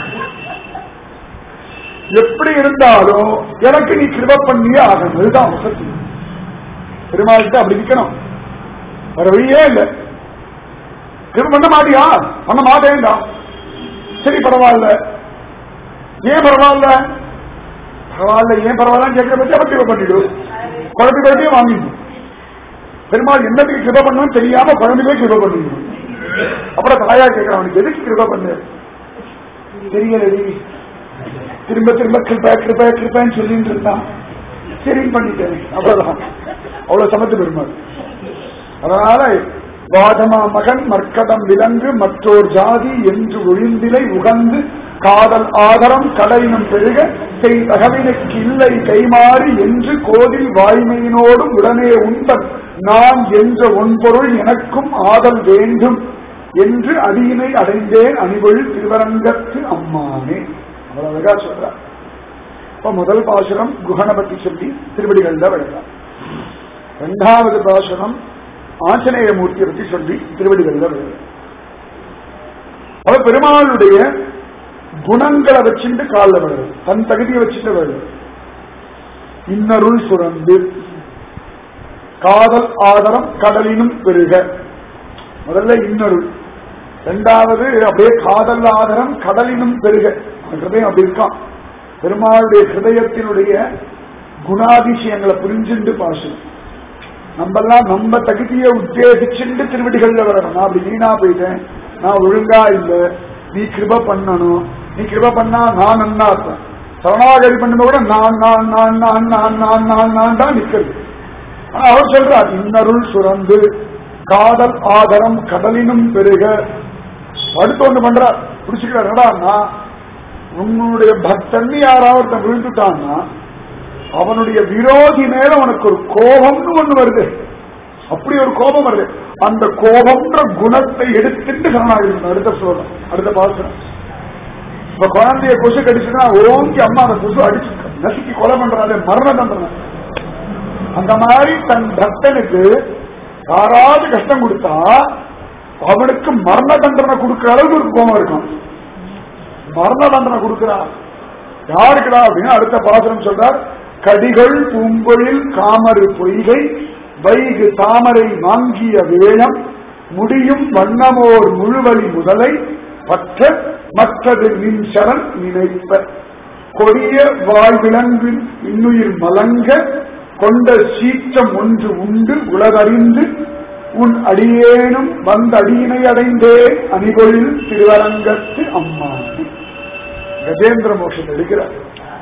எப்படி இருந்தாலும் எனக்கு நீ கிருப பண்ணியே ஆகணும் இதுதான் வசதி பெருமாள்கிட்ட அப்படி நிக்கணும் வேற வழியே இல்லை கிருப பண்ண மாட்டியா பண்ண மாட்டேன்டா சரி பரவாயில்ல ஏன் பரவாயில்ல பரவாயில்ல ஏன் பரவாயில்ல கேட்கிற பத்தி அவன் கிருப பண்ணிடு குழந்தை குழந்தையும் வாங்கிடும் பெருமாள் என்னத்துக்கு கிருப பண்ணணும் தெரியாம குழந்தைகளே கிருப பண்ணிடணும் அப்புறம் தாயா கேட்கிறான் அவனுக்கு எதுக்கு கிருப பண்ணு தெரியலடி திரும்ப திரும்ப கிருப்ப கிருப்ப கிருப்பன்னு சொல்லிட்டு இருந்தான் சரின்னு பண்ணிட்டேன் அவ்வளவுதான் அவ்வளவு சமத்து பெருமாள் அதனால வாதமா மகன் மர்க்கடம் விலங்கு மற்றோர் ஜாதி என்று ஒழிந்திலை உகந்து காதல் ஆதரம் கடையினும் பெருக செய் தகவினுக்கு இல்லை கைமாறி என்று கோதில் வாய்மையினோடும் உடனே உண்பன் நான் என்ற ஒன்பொருள் எனக்கும் ஆதல் வேண்டும் என்று அடியினை அடைந்தேன் அணிவொழி திருவரங்கத்து அம்மானே அவ்வளவு அழகா சொல்றார் இப்ப முதல் பாசுரம் குஹனை பத்தி சொல்லி திருவடிகள்ல விளக்கலாம் இரண்டாவது பாசுரம் ஆஞ்சநேய மூர்த்தியை பற்றி சொல்லி திருவடிகள்ல விளக்கலாம் அவ பெருமாளுடைய குணங்களை வச்சுட்டு காலில் விழுது தன் தகுதியை வச்சுட்டு விழுது இன்னருள் சுரந்து காதல் ஆதரம் கடலினும் பெருக முதல்ல இன்னருள் இரண்டாவது அப்படியே காதல் ஆதரம் கடலினும் பெருக அவன் ஹிருதயம் அப்படி இருக்கான் பெருமாளுடைய ஹிருதயத்தினுடைய குணாதிசயங்களை புரிஞ்சுண்டு பாசனம் நம்மெல்லாம் நம்ம தகுதியை உத்தேசிச்சுண்டு திருவடிகள்ல வரணும் நான் அப்படி வீணா போயிட்டேன் நான் ஒழுங்கா இல்ல நீ கிருப பண்ணணும் நீ கிருப பண்ணா நான் நன்னா இருப்பேன் சரணாகதி பண்ணும்போது கூட நான் நான் நான் நான் நான் நான் நான் நான் தான் நிக்கிறது ஆனா அவர் சொல்றார் இன்னருள் சுரந்து காதல் ஆதரம் கடலினும் பெருக அடுத்து ஒண்ணு பண்றார் பிடிச்சுக்கிறார் நான் உன்னுடைய பக்தன் யாராவது ஒருத்தன் விழுந்துட்டான்னா அவனுடைய விரோதி மேல உனக்கு ஒரு கோபம்னு ஒண்ணு வருது அப்படி ஒரு கோபம் வருது அந்த கோபம்ன்ற குணத்தை எடுத்துட்டு சரணாகி அடுத்த சோழம் அடுத்த பாசனம் இப்ப குழந்தைய கொசு கடிச்சுன்னா ஓங்கி அம்மா அந்த கொசு அடிச்சு நசுக்கி கொலை பண்றாரு மரண தண்டனை அந்த மாதிரி தன் பக்தனுக்கு யாராவது கஷ்டம் கொடுத்தா அவனுக்கு மரண தண்டனை கொடுக்கிற அளவுக்கு ஒரு கோபம் இருக்கும் மரண தண்டனை கொடுக்கிறார் யாருக்குடா அப்படின்னு அடுத்த பாசனம் சொல்றார் கடிகள் பூம்பொழில் காமரு பொய்கை வைகு தாமரை வாங்கிய வேளம் முடியும் வண்ணமோர் முழுவலி முதலை பற்ற மற்றது நின் சரண் நினைப்ப கொடிய வாழ்விலங்கின் இன்னுயிர் மலங்க கொண்ட சீற்றம் ஒன்று உண்டு உலகறிந்து உன் அடியேனும் வந்த அடியினை அடைந்தே அணிகொழில் திருவரங்கத்து அம்மா கஜேந்திர மோஷன் எடுக்கிறார்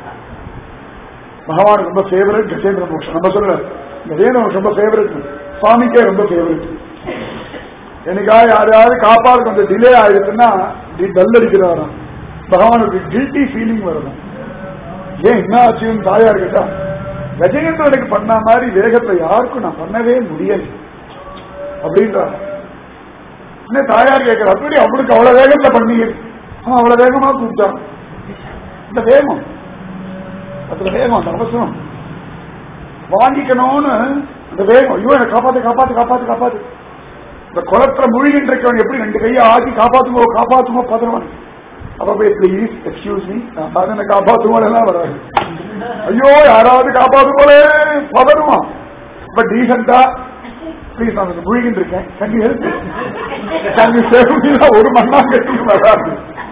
பகவான் ரொம்ப ஃபேவரட் கஜேந்திர மோஷன் நம்ம சொல்ல கஜேந்திர மோஷன் ரொம்ப ஃபேவரட் சுவாமிக்கே ரொம்ப ஃபேவரட் எனக்கா யாரையாவது காப்பாடு கொஞ்சம் டிலே ஆயிடுச்சுன்னா டல் அடிக்கிறாராம் பகவானுக்கு கில்ட்டி ஃபீலிங் வரணும் ஏன் என்ன ஆச்சுன்னு தாயார் கேட்டா கஜேந்திரனுக்கு பண்ண மாதிரி வேகத்தை யாருக்கும் நான் பண்ணவே முடியல அப்படின்றார் என்ன தாயார் கேட்கிற அப்படி அவனுக்கு அவ்வளவு வேகத்துல பண்ணீங்க அவன் அவ்வளவு வேகமா கூப்பிட்டான் இந்த வேகம் அதுல வேகம் அந்த அவசரம் வாங்கிக்கணும்னு அந்த வேகம் ஐயோ எனக்கு காப்பாத்து காப்பாத்து காப்பாத்து காப்பாத்து இந்த குளத்துல மூழ்கின்னு இருக்கவன் எப்படி ரெண்டு கையை ஆக்கி காப்பாத்துமோ காப்பாத்துமோ பதறுவான் அப்ப போய் ப்ளீஸ் எக்ஸ்கியூஸ் மீ நான் என்ன காப்பாத்துமோ எல்லாம் வராது ஐயோ யாராவது காப்பாத்துமோலே பதறுவான் இப்ப டீசெண்டா ப்ளீஸ் நான் கொஞ்சம் மூழ்கின்னு இருக்கேன் கண்ணி ஹெல்ப் கண்ணி சேவ் ஒரு மண்ணா கட்டி வராது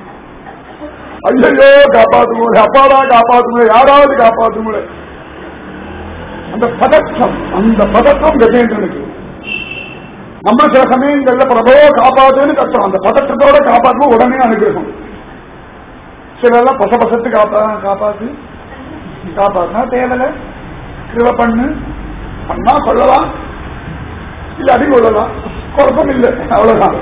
ஐயோ காப்பாத்துமோ அப்பாடா காப்பாத்துமோ யாராவது காப்பாத்துமோ அந்த பதற்றம் அந்த பதற்றம் கஜேந்திரனுக்கு நம்ம சில சமயங்கள்ல பிரபோ காப்பாத்துன்னு கஷ்டம் அந்த பதற்றத்தோட காப்பாற்றும் உடனே அனுகிரகம் சில எல்லாம் பச பசத்து காப்பா காப்பாத்து காப்பாத்துனா தேவலை கிருவ பண்ணு பண்ணா சொல்லலாம் இல்ல அடி கொள்ளலாம் குழப்பம் இல்லை அவ்வளவுதான்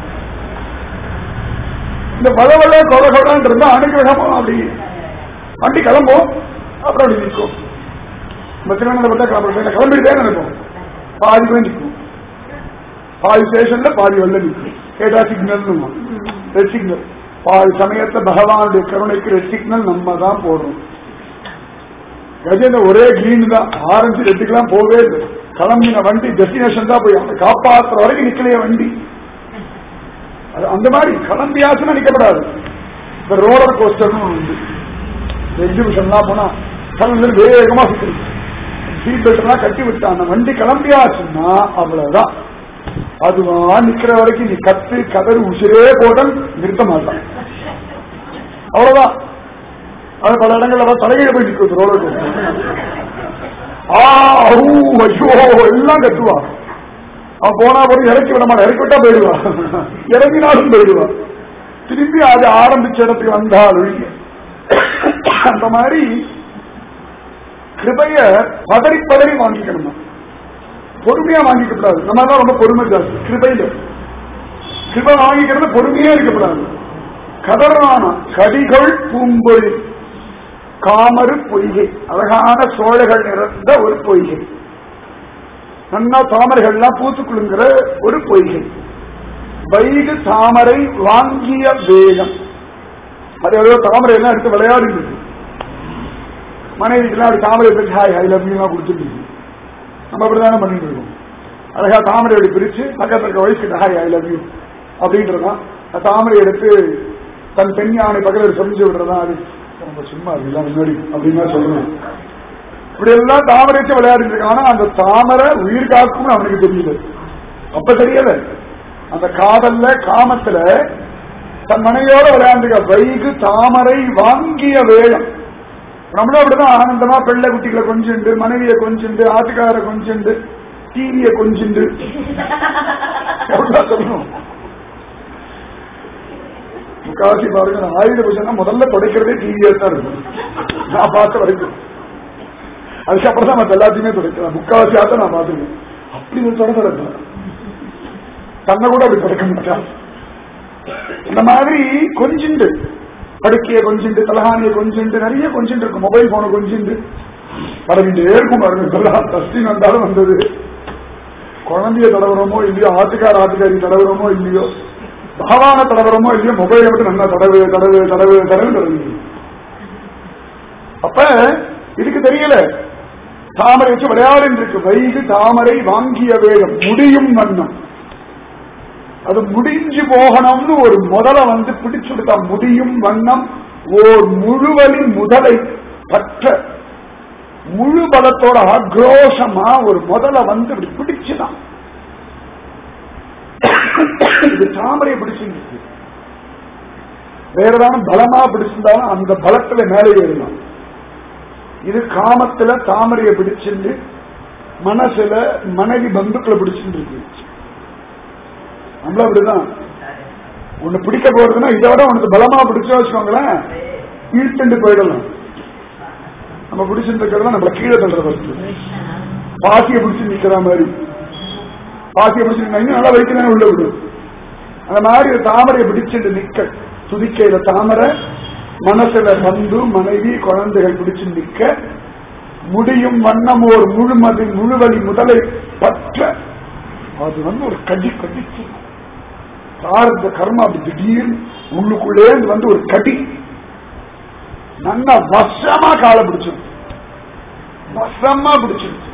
இந்த வளவள கொலை கொடான் இருந்தா அனுகிரகமும் அப்படி வண்டி கிளம்பும் அப்புறம் அப்படி நிற்கும் நம்ம திருவண்ணாமலை பார்த்தா கிளம்புறோம் கிளம்பிட்டே நினைப்போம் பாதி போய் நிற்கும் பாதி ஸ்டேஷன்ல பாதி வெள்ள நிற்கும் கேட்டா சிக்னல் ரெட் சிக்னல் பாதி சமயத்துல பகவானுடைய கருணைக்கு ரெட் சிக்னல் நம்ம தான் போடுறோம் கஜேந்திர ஒரே கிரீன் தான் ஆரஞ்சு ரெட்டுக்கெல்லாம் போகவே இல்லை கிளம்பின வண்டி டெஸ்டினேஷன் தான் போய் அவனை காப்பாற்றுற வரைக்கும் நிக்கலையே வண்டி அது அந்த மாதிரி கிளம்பியாச்சுன்னா நிக்கப்படாது இந்த ரோலர் கோஸ்டர்னு உண்டு எக்ஸிபிஷன்லாம் போனா கடல்ல வேகமா சுத்தி சீட் பெல்ட் எல்லாம் கட்டி விட்டான் அந்த வண்டி கிளம்பியாச்சுன்னா அவ்வளவுதான் அதுவா நிக்கிற வரைக்கும் நீ கத்து கதறு உசிரே போட்டால் நிறுத்த மாட்டான் அவ்வளவுதான் அது பல இடங்கள்ல தலைகீழ போய் நிற்கும் ரோலர் ஆ ஊ, ஐயோ எல்லாம் கத்துவான் அவன் போனா போய் இறக்கி விட மாட்டான் இறக்கி விட்டா போயிடுவா இறங்கினாலும் போயிடுவா திரும்பி அது ஆரம்பிச்ச இடத்துக்கு வந்தால் ஒழிய அந்த மாதிரி கிருபைய பதறி பதறி வாங்கிக்கணும் பொறுமையா வாங்கிக்க கூடாது நம்ம தான் ரொம்ப பொறுமை ஜாஸ்தி கிருபையில கிருபை வாங்கிக்கிறது பொறுமையா இருக்கக்கூடாது கதறான கடிகள் பூம்பொழி காமரு பொய்கை அழகான சோழைகள் நிறைந்த ஒரு பொய்கை நன்னா தாமரைகள்லாம் பூத்து குலுங்குற ஒரு பொய்கை வைகு தாமரை வாங்கிய வேகம் அது ஏதோ தாமரை எல்லாம் எடுத்து விளையாடிட்டு மனைவிக்கெல்லாம் அப்படி தாமரை பிரிச்சு ஹாய் ஹை லவ் யூமா கொடுத்துட்டு நம்ம அப்படிதானே பண்ணிட்டு இருக்கோம் அழகா தாமரை அப்படி பிரிச்சு பக்கத்துல இருக்க வயசுக்கிட்ட ஹாய் ஐ லவ் யூ அப்படின்றதான் அந்த தாமரை எடுத்து தன் பெண் யானை பக்கத்தில் செஞ்சு விடுறதா அது ரொம்ப சும்மா இருக்குல்ல முன்னாடி அப்படின்னு சொல்லணும் இப்படி எல்லாம் தாமரை வச்சு விளையாடிட்டு இருக்கான் ஆனா அந்த தாமரை உயிர் காக்கும்னு அவனுக்கு தெரியல அப்ப தெரியல அந்த காதல்ல காமத்துல தன் மனைவியோட விளையாண்டுக்க வைகு தாமரை வாங்கிய வேகம் நம்மளும் அப்படிதான் ஆனந்தமா பிள்ளை குட்டிகளை கொஞ்சுண்டு மனைவியை கொஞ்சுண்டு ஆட்டுக்கார கொஞ்சுண்டு டிவிய கொஞ்சுண்டு அப்படிதான் சொல்லணும் முக்காசி பாருங்க நான் ஆயுத பூஜை முதல்ல துடைக்கிறதே டிவியா தான் இருக்கும் நான் பார்த்த வரைக்கும் அதுக்கப்புறம் தான் மற்ற எல்லாத்தையுமே துடைக்கிறேன் முக்காவாசி ஆத்த நான் பார்த்துருக்கேன் அப்படி ஒரு தொடை தொடக்கிறேன் தன்னை கூட அப்படி தொடக்க மாட்டான் இந்த மாதிரி கொஞ்சிண்டு படுக்கைய கொஞ்சிண்டு தலகாணிய கொஞ்சிண்டு நிறைய கொஞ்சிண்டு இருக்கும் மொபைல் போன கொஞ்சிண்டு பரவிட்டே இருக்கும் பாருங்க இதெல்லாம் டஸ்டின் வந்தாலும் வந்தது குழந்தைய தடவுறோமோ இல்லையோ ஆட்டுக்கார ஆட்டுக்காரி தடவுறோமோ இல்லையோ பகவான தடவுறோமோ இல்லையோ மொபைலை மட்டும் நல்லா தடவு தடவு தடவு தடவு தடவு அப்ப இதுக்கு தெரியல தாமரை வச்சு விளையாடின்னு இருக்கு வைகு தாமரை வாங்கிய வேகம் முடியும் வண்ணம் அது முடிஞ்சு போகணும்னு ஒரு முதல வந்து பிடிச்சுடுதா முடியும் வண்ணம் ஓர் முழுவலி முதலை பற்ற முழு பலத்தோட ஆக்ரோஷமா ஒரு முதல வந்து இப்படி பிடிச்சுதான் இது தாமரையை பிடிச்சிருக்கு வேற ஏதாவது பலமா பிடிச்சிருந்தாலும் அந்த பலத்துல மேலே ஏறலாம் இது காமத்துல தாமரையை பிடிச்சிருந்து மனசுல மனைவி பந்துக்களை பிடிச்சிட்டு இருக்கு நம்மள அப்படிதான் ஒண்ணு பிடிக்க போறதுன்னா இதை விட உனக்கு பலமா பிடிச்சா வச்சுக்கோங்களேன் இழுத்துட்டு போயிடலாம் நம்ம பிடிச்சிட்டு இருக்கிறதா நம்மள கீழே தள்ளுற வஸ்து பாசியை பிடிச்சு நிக்கிற மாதிரி பாசியை பிடிச்சு நின்னா இன்னும் நல்லா வைக்கிறேன் உள்ள விடும் அந்த மாதிரி ஒரு தாமரையை பிடிச்சிட்டு நிக்க துதிக்கையில தாமரை மனசுல பந்து மனைவி குழந்தைகள் பிடிச்சு நிக்க முடியும் வண்ணம் ஒரு முழுமதி முழுவலி முதலை பற்ற அது வந்து ஒரு கடி கடிச்சு சாரத கர்மா அப்படி திடீர்னு உள்ளுக்குள்ளே இருந்து வந்து ஒரு கடி நல்லா வசமா காலை பிடிச்சிருக்கு வசமா பிடிச்சிருக்கு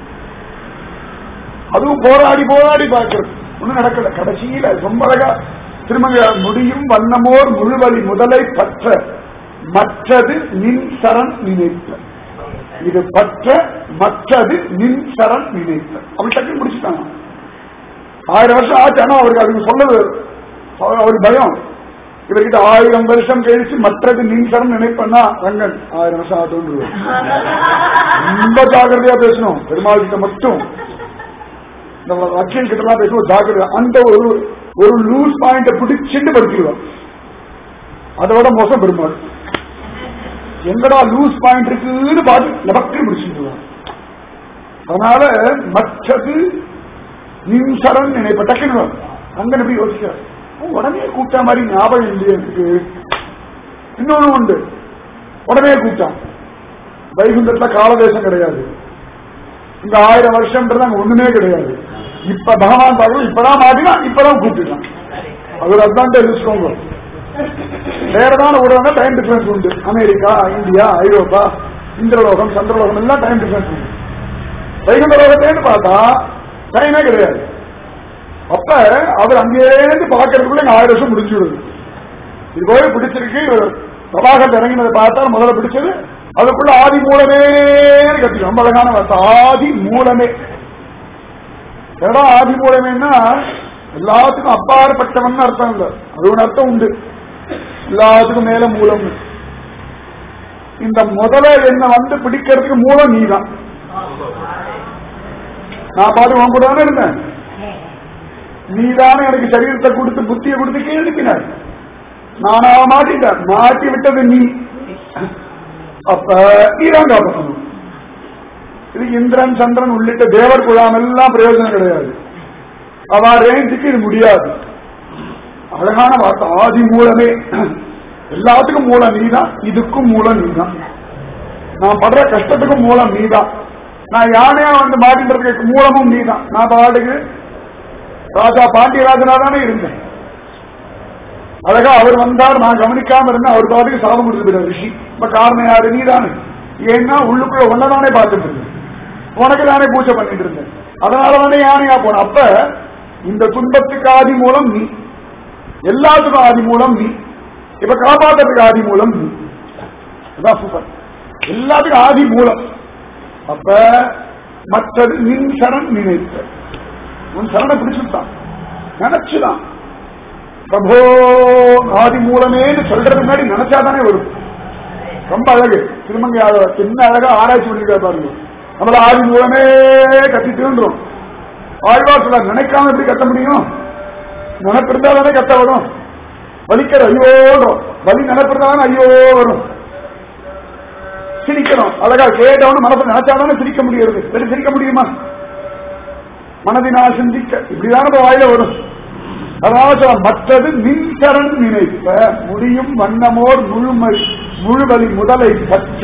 அதுவும் போராடி போராடி பார்க்கிறது ஒண்ணும் நடக்கல கடைசியில ரொம்ப அழகா திருமங்க முடியும் வண்ணமோர் முழுவலி முதலை பற்ற மற்றது நின் சரண் நினைத்த இது பற்ற மற்றது நின் சரண் நினைத்த அப்படி டக்குன்னு முடிச்சுட்டாங்க ஆயிரம் வருஷம் ஆச்சு ஆனா அவருக்கு அதுக்கு சொல்லது அவர் அவருக்கு பயம் இவர்கிட்ட ஆயிரம் வருஷம் கழிச்சு மற்றது நின் சரண் நினைப்பேன்னா ரங்கன் ஆயிரம் வருஷம் ஆகும்னு ரொம்ப ஜாக்கிரதையா பேசணும் பெருமாள் கிட்ட மட்டும் நம்ம வக்கீல் கிட்ட எல்லாம் பேசுவோம் ஜாக்கிரதை அந்த ஒரு ஒரு லூஸ் பாயிண்ட பிடிச்சிட்டு படுத்திடுவோம் அதோட மோசம் பெருமாள் எங்கடா லூஸ் பாயிண்ட் இருக்குன்னு பார்த்து நமக்கு பிடிச்சிடுவோம் அதனால மற்றது நின்சரன் நினைப்ப டக்குன்னு அங்க எப்படி யோசிக்கிறார் உடனே கூப்பிட்ட மாதிரி ஞாபகம் இல்லையே எனக்கு இன்னொன்னு உண்டு உடனே கூப்பிட்டான் வைகுண்டத்துல காலதேசம் கிடையாது இந்த ஆயிரம் வருஷம்ன்றது அங்க ஒண்ணுமே கிடையாது இப்ப பகவான் பார்க்கணும் இப்பதான் மாட்டினா இப்பதான் கூப்பிட்டுட்டான் அது ஒரு அட்வான்டேஜ் வச்சுக்கோங்க வேறதான உடனே டைம் டிஃபரன்ஸ் உண்டு அமெரிக்கா இந்தியா ஐரோப்பா இந்திரலோகம் சந்திரலோகம் எல்லாம் டைம் டிஃபரன்ஸ் உண்டு வைகுண்ட லோகத்தேன்னு பார்த்தா டைமே கிடையாது அப்ப அவர் அங்கேருந்து பார்க்கறதுக்குள்ள இங்க ஆயிரம் வருஷம் முடிஞ்சு விடுது இது போய் பிடிச்சிருக்கு பிரபாகர் இறங்கினதை பார்த்தா முதல்ல பிடிச்சது அதுக்குள்ள ஆதி மூலமே கத்தி ரொம்ப அழகான வார்த்தை ஆதி மூலமே ஏடா ஆதி மூலமேன்னா எல்லாத்துக்கும் அப்பாற்பட்டவன் அர்த்தம் இல்ல அது ஒரு அர்த்தம் உண்டு எல்லாத்துக்கும் மேல மூலம் இந்த முதல்ல என்ன வந்து பிடிக்கிறதுக்கு மூலம் நீதான் நான் பாட்டு உன் கூட தானே இருந்தேன் நீதானே எனக்கு சரீரத்தை கொடுத்து புத்தியை கொடுத்து கேள்விக்கினார் நானா மாட்டிட்டேன் மாட்டி விட்டது நீ அப்ப நீதான் காப்பாற்றணும் இது இந்திரன் சந்திரன் உள்ளிட்ட தேவர் குழாம் எல்லாம் பிரயோஜனம் கிடையாது அவ ரேஞ்சுக்கு இது முடியாது அழகான வார்த்தை ஆதி மூலமே எல்லாத்துக்கும் மூலம் நீதான் இதுக்கும் மூலம் நீதான் நான் படுற கஷ்டத்துக்கும் மூலம் நீதான் நான் யானையா வந்து மாட்டின்றதுக்கு மூலமும் நீதான் நான் பாட்டுக்கு ராஜா பாண்டியராஜனா தானே இருந்தேன் அழகா அவர் வந்தார் நான் கவனிக்காம இருந்தேன் அவர் பாட்டுக்கு சாபம் கொடுத்து போயிட்டார் ரிஷி இப்ப காரணம் யாரு நீ தானே ஏன்னா உள்ளுக்குள்ள ஒன்னதானே பார்த்துட்டு இருந்தேன் உனக்கு தானே பூஜை பண்ணிட்டு இருந்தேன் அதனால தானே யானையா போன அப்ப இந்த துன்பத்துக்கு ஆதி மூலம் நீ எல்லாத்துக்கும் ஆதி மூலம் நீ இப்ப காப்பாத்துறதுக்கு ஆதி மூலம் நீ அதான் சூப்பர் எல்லாத்துக்கும் ஆதி மூலம் அப்ப மற்றது நின் சரண் நினைத்த உன் சரணை பிடிச்சுட்டான் நினைச்சுதான் பிரபோ ஆதி மூலமேன்னு சொல்றது முன்னாடி நினைச்சாதானே வரும் ரொம்ப அழகு திருமங்கை ஆழ்வார் என்ன அழகா ஆராய்ச்சி பண்ணிருக்கா பாருங்க நம்மள ஆதி மூலமே கத்திட்டுன்றோம் ஆழ்வார் சொல்ல நினைக்காம எப்படி கத்த முடியும் நினைப்பிருந்தா தானே கத்த வரும் வலிக்கிற ஐயோன்றோம் வலி நினைப்பிருந்தா தானே ஐயோ வரும் சிரிக்கணும் அழகா கேட்டவனு மனசை நினைச்சாதானே சிரிக்க முடியாது சரி சிரிக்க முடியுமா மனதினால் சிந்திக்க இப்படிதான இப்ப வாயில வரும் அதனால சொல்ல மற்றது மின்சரண் நினைப்ப முடியும் வண்ணமோர் முழுமை முழுவலி முதலை பற்ற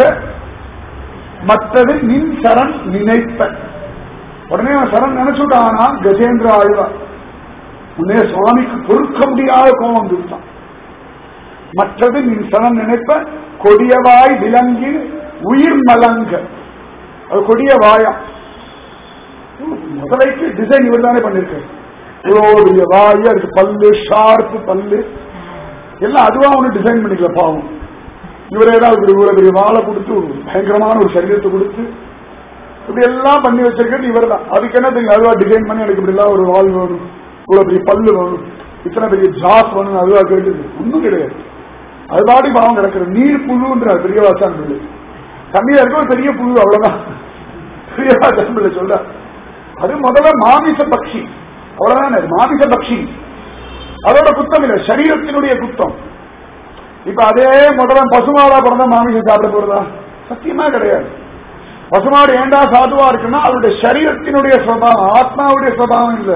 மற்றது நின் சரண் நினைப்ப உடனே அவன் சரண் நினைச்சுட்டானா கஜேந்திர ஆழ்வார் உடனே சுவாமிக்கு பொறுக்க முடியாத கோபம் வந்துட்டான் மற்றது நின் சரண் நினைப்ப கொடியவாய் விலங்கி உயிர் மலங்க அது கொடிய வாயா முதலைக்கு டிசைன் இவர் தானே பண்ணிருக்காரு இவ்வளோ பெரிய வாய் அதுக்கு பல்லு ஷார்ப்பு பல்லு எல்லாம் அதுவா ஒன்று டிசைன் பண்ணிக்கல பாவம் இவரே தான் இப்படி இவ்வளவு பெரிய வாழை கொடுத்து ஒரு பயங்கரமான ஒரு சரீரத்தை கொடுத்து இப்படி எல்லாம் பண்ணி வச்சிருக்கிறது இவர் தான் அதுக்கு என்ன தெரியும் அதுவா டிசைன் பண்ணி எனக்கு இப்படி எல்லாம் ஒரு வால் வேணும் இவ்வளவு பெரிய பல்லு வேணும் இத்தனை பெரிய ஜாஸ் வேணும் அதுவா கேட்டு ஒன்றும் கிடையாது அது பாடி பாவம் கிடக்குறது நீர் புழுன்றார் பெரிய வாசான் சொல்லி தண்ணியா இருக்க ஒரு பெரிய புழு அவ்வளவுதான் பெரிய வாசான் பிள்ளை சொல்ல அது முதல்ல மாமிச பக்ஷி அவ்வளவுதான் அது மாமிச பக்ஷி அதோட குத்தம் இல்லை சரீரத்தினுடைய குத்தம் இப்ப அதே முதல்ல பசுமாடா பிறந்தா மாமிசம் சாப்பிட போறதா சத்தியமா கிடையாது பசுமாடு ஏண்டா சாதுவா இருக்குன்னா அவருடைய சரீரத்தினுடைய சுவாவம் ஆத்மாவுடைய சுவாவம் இல்ல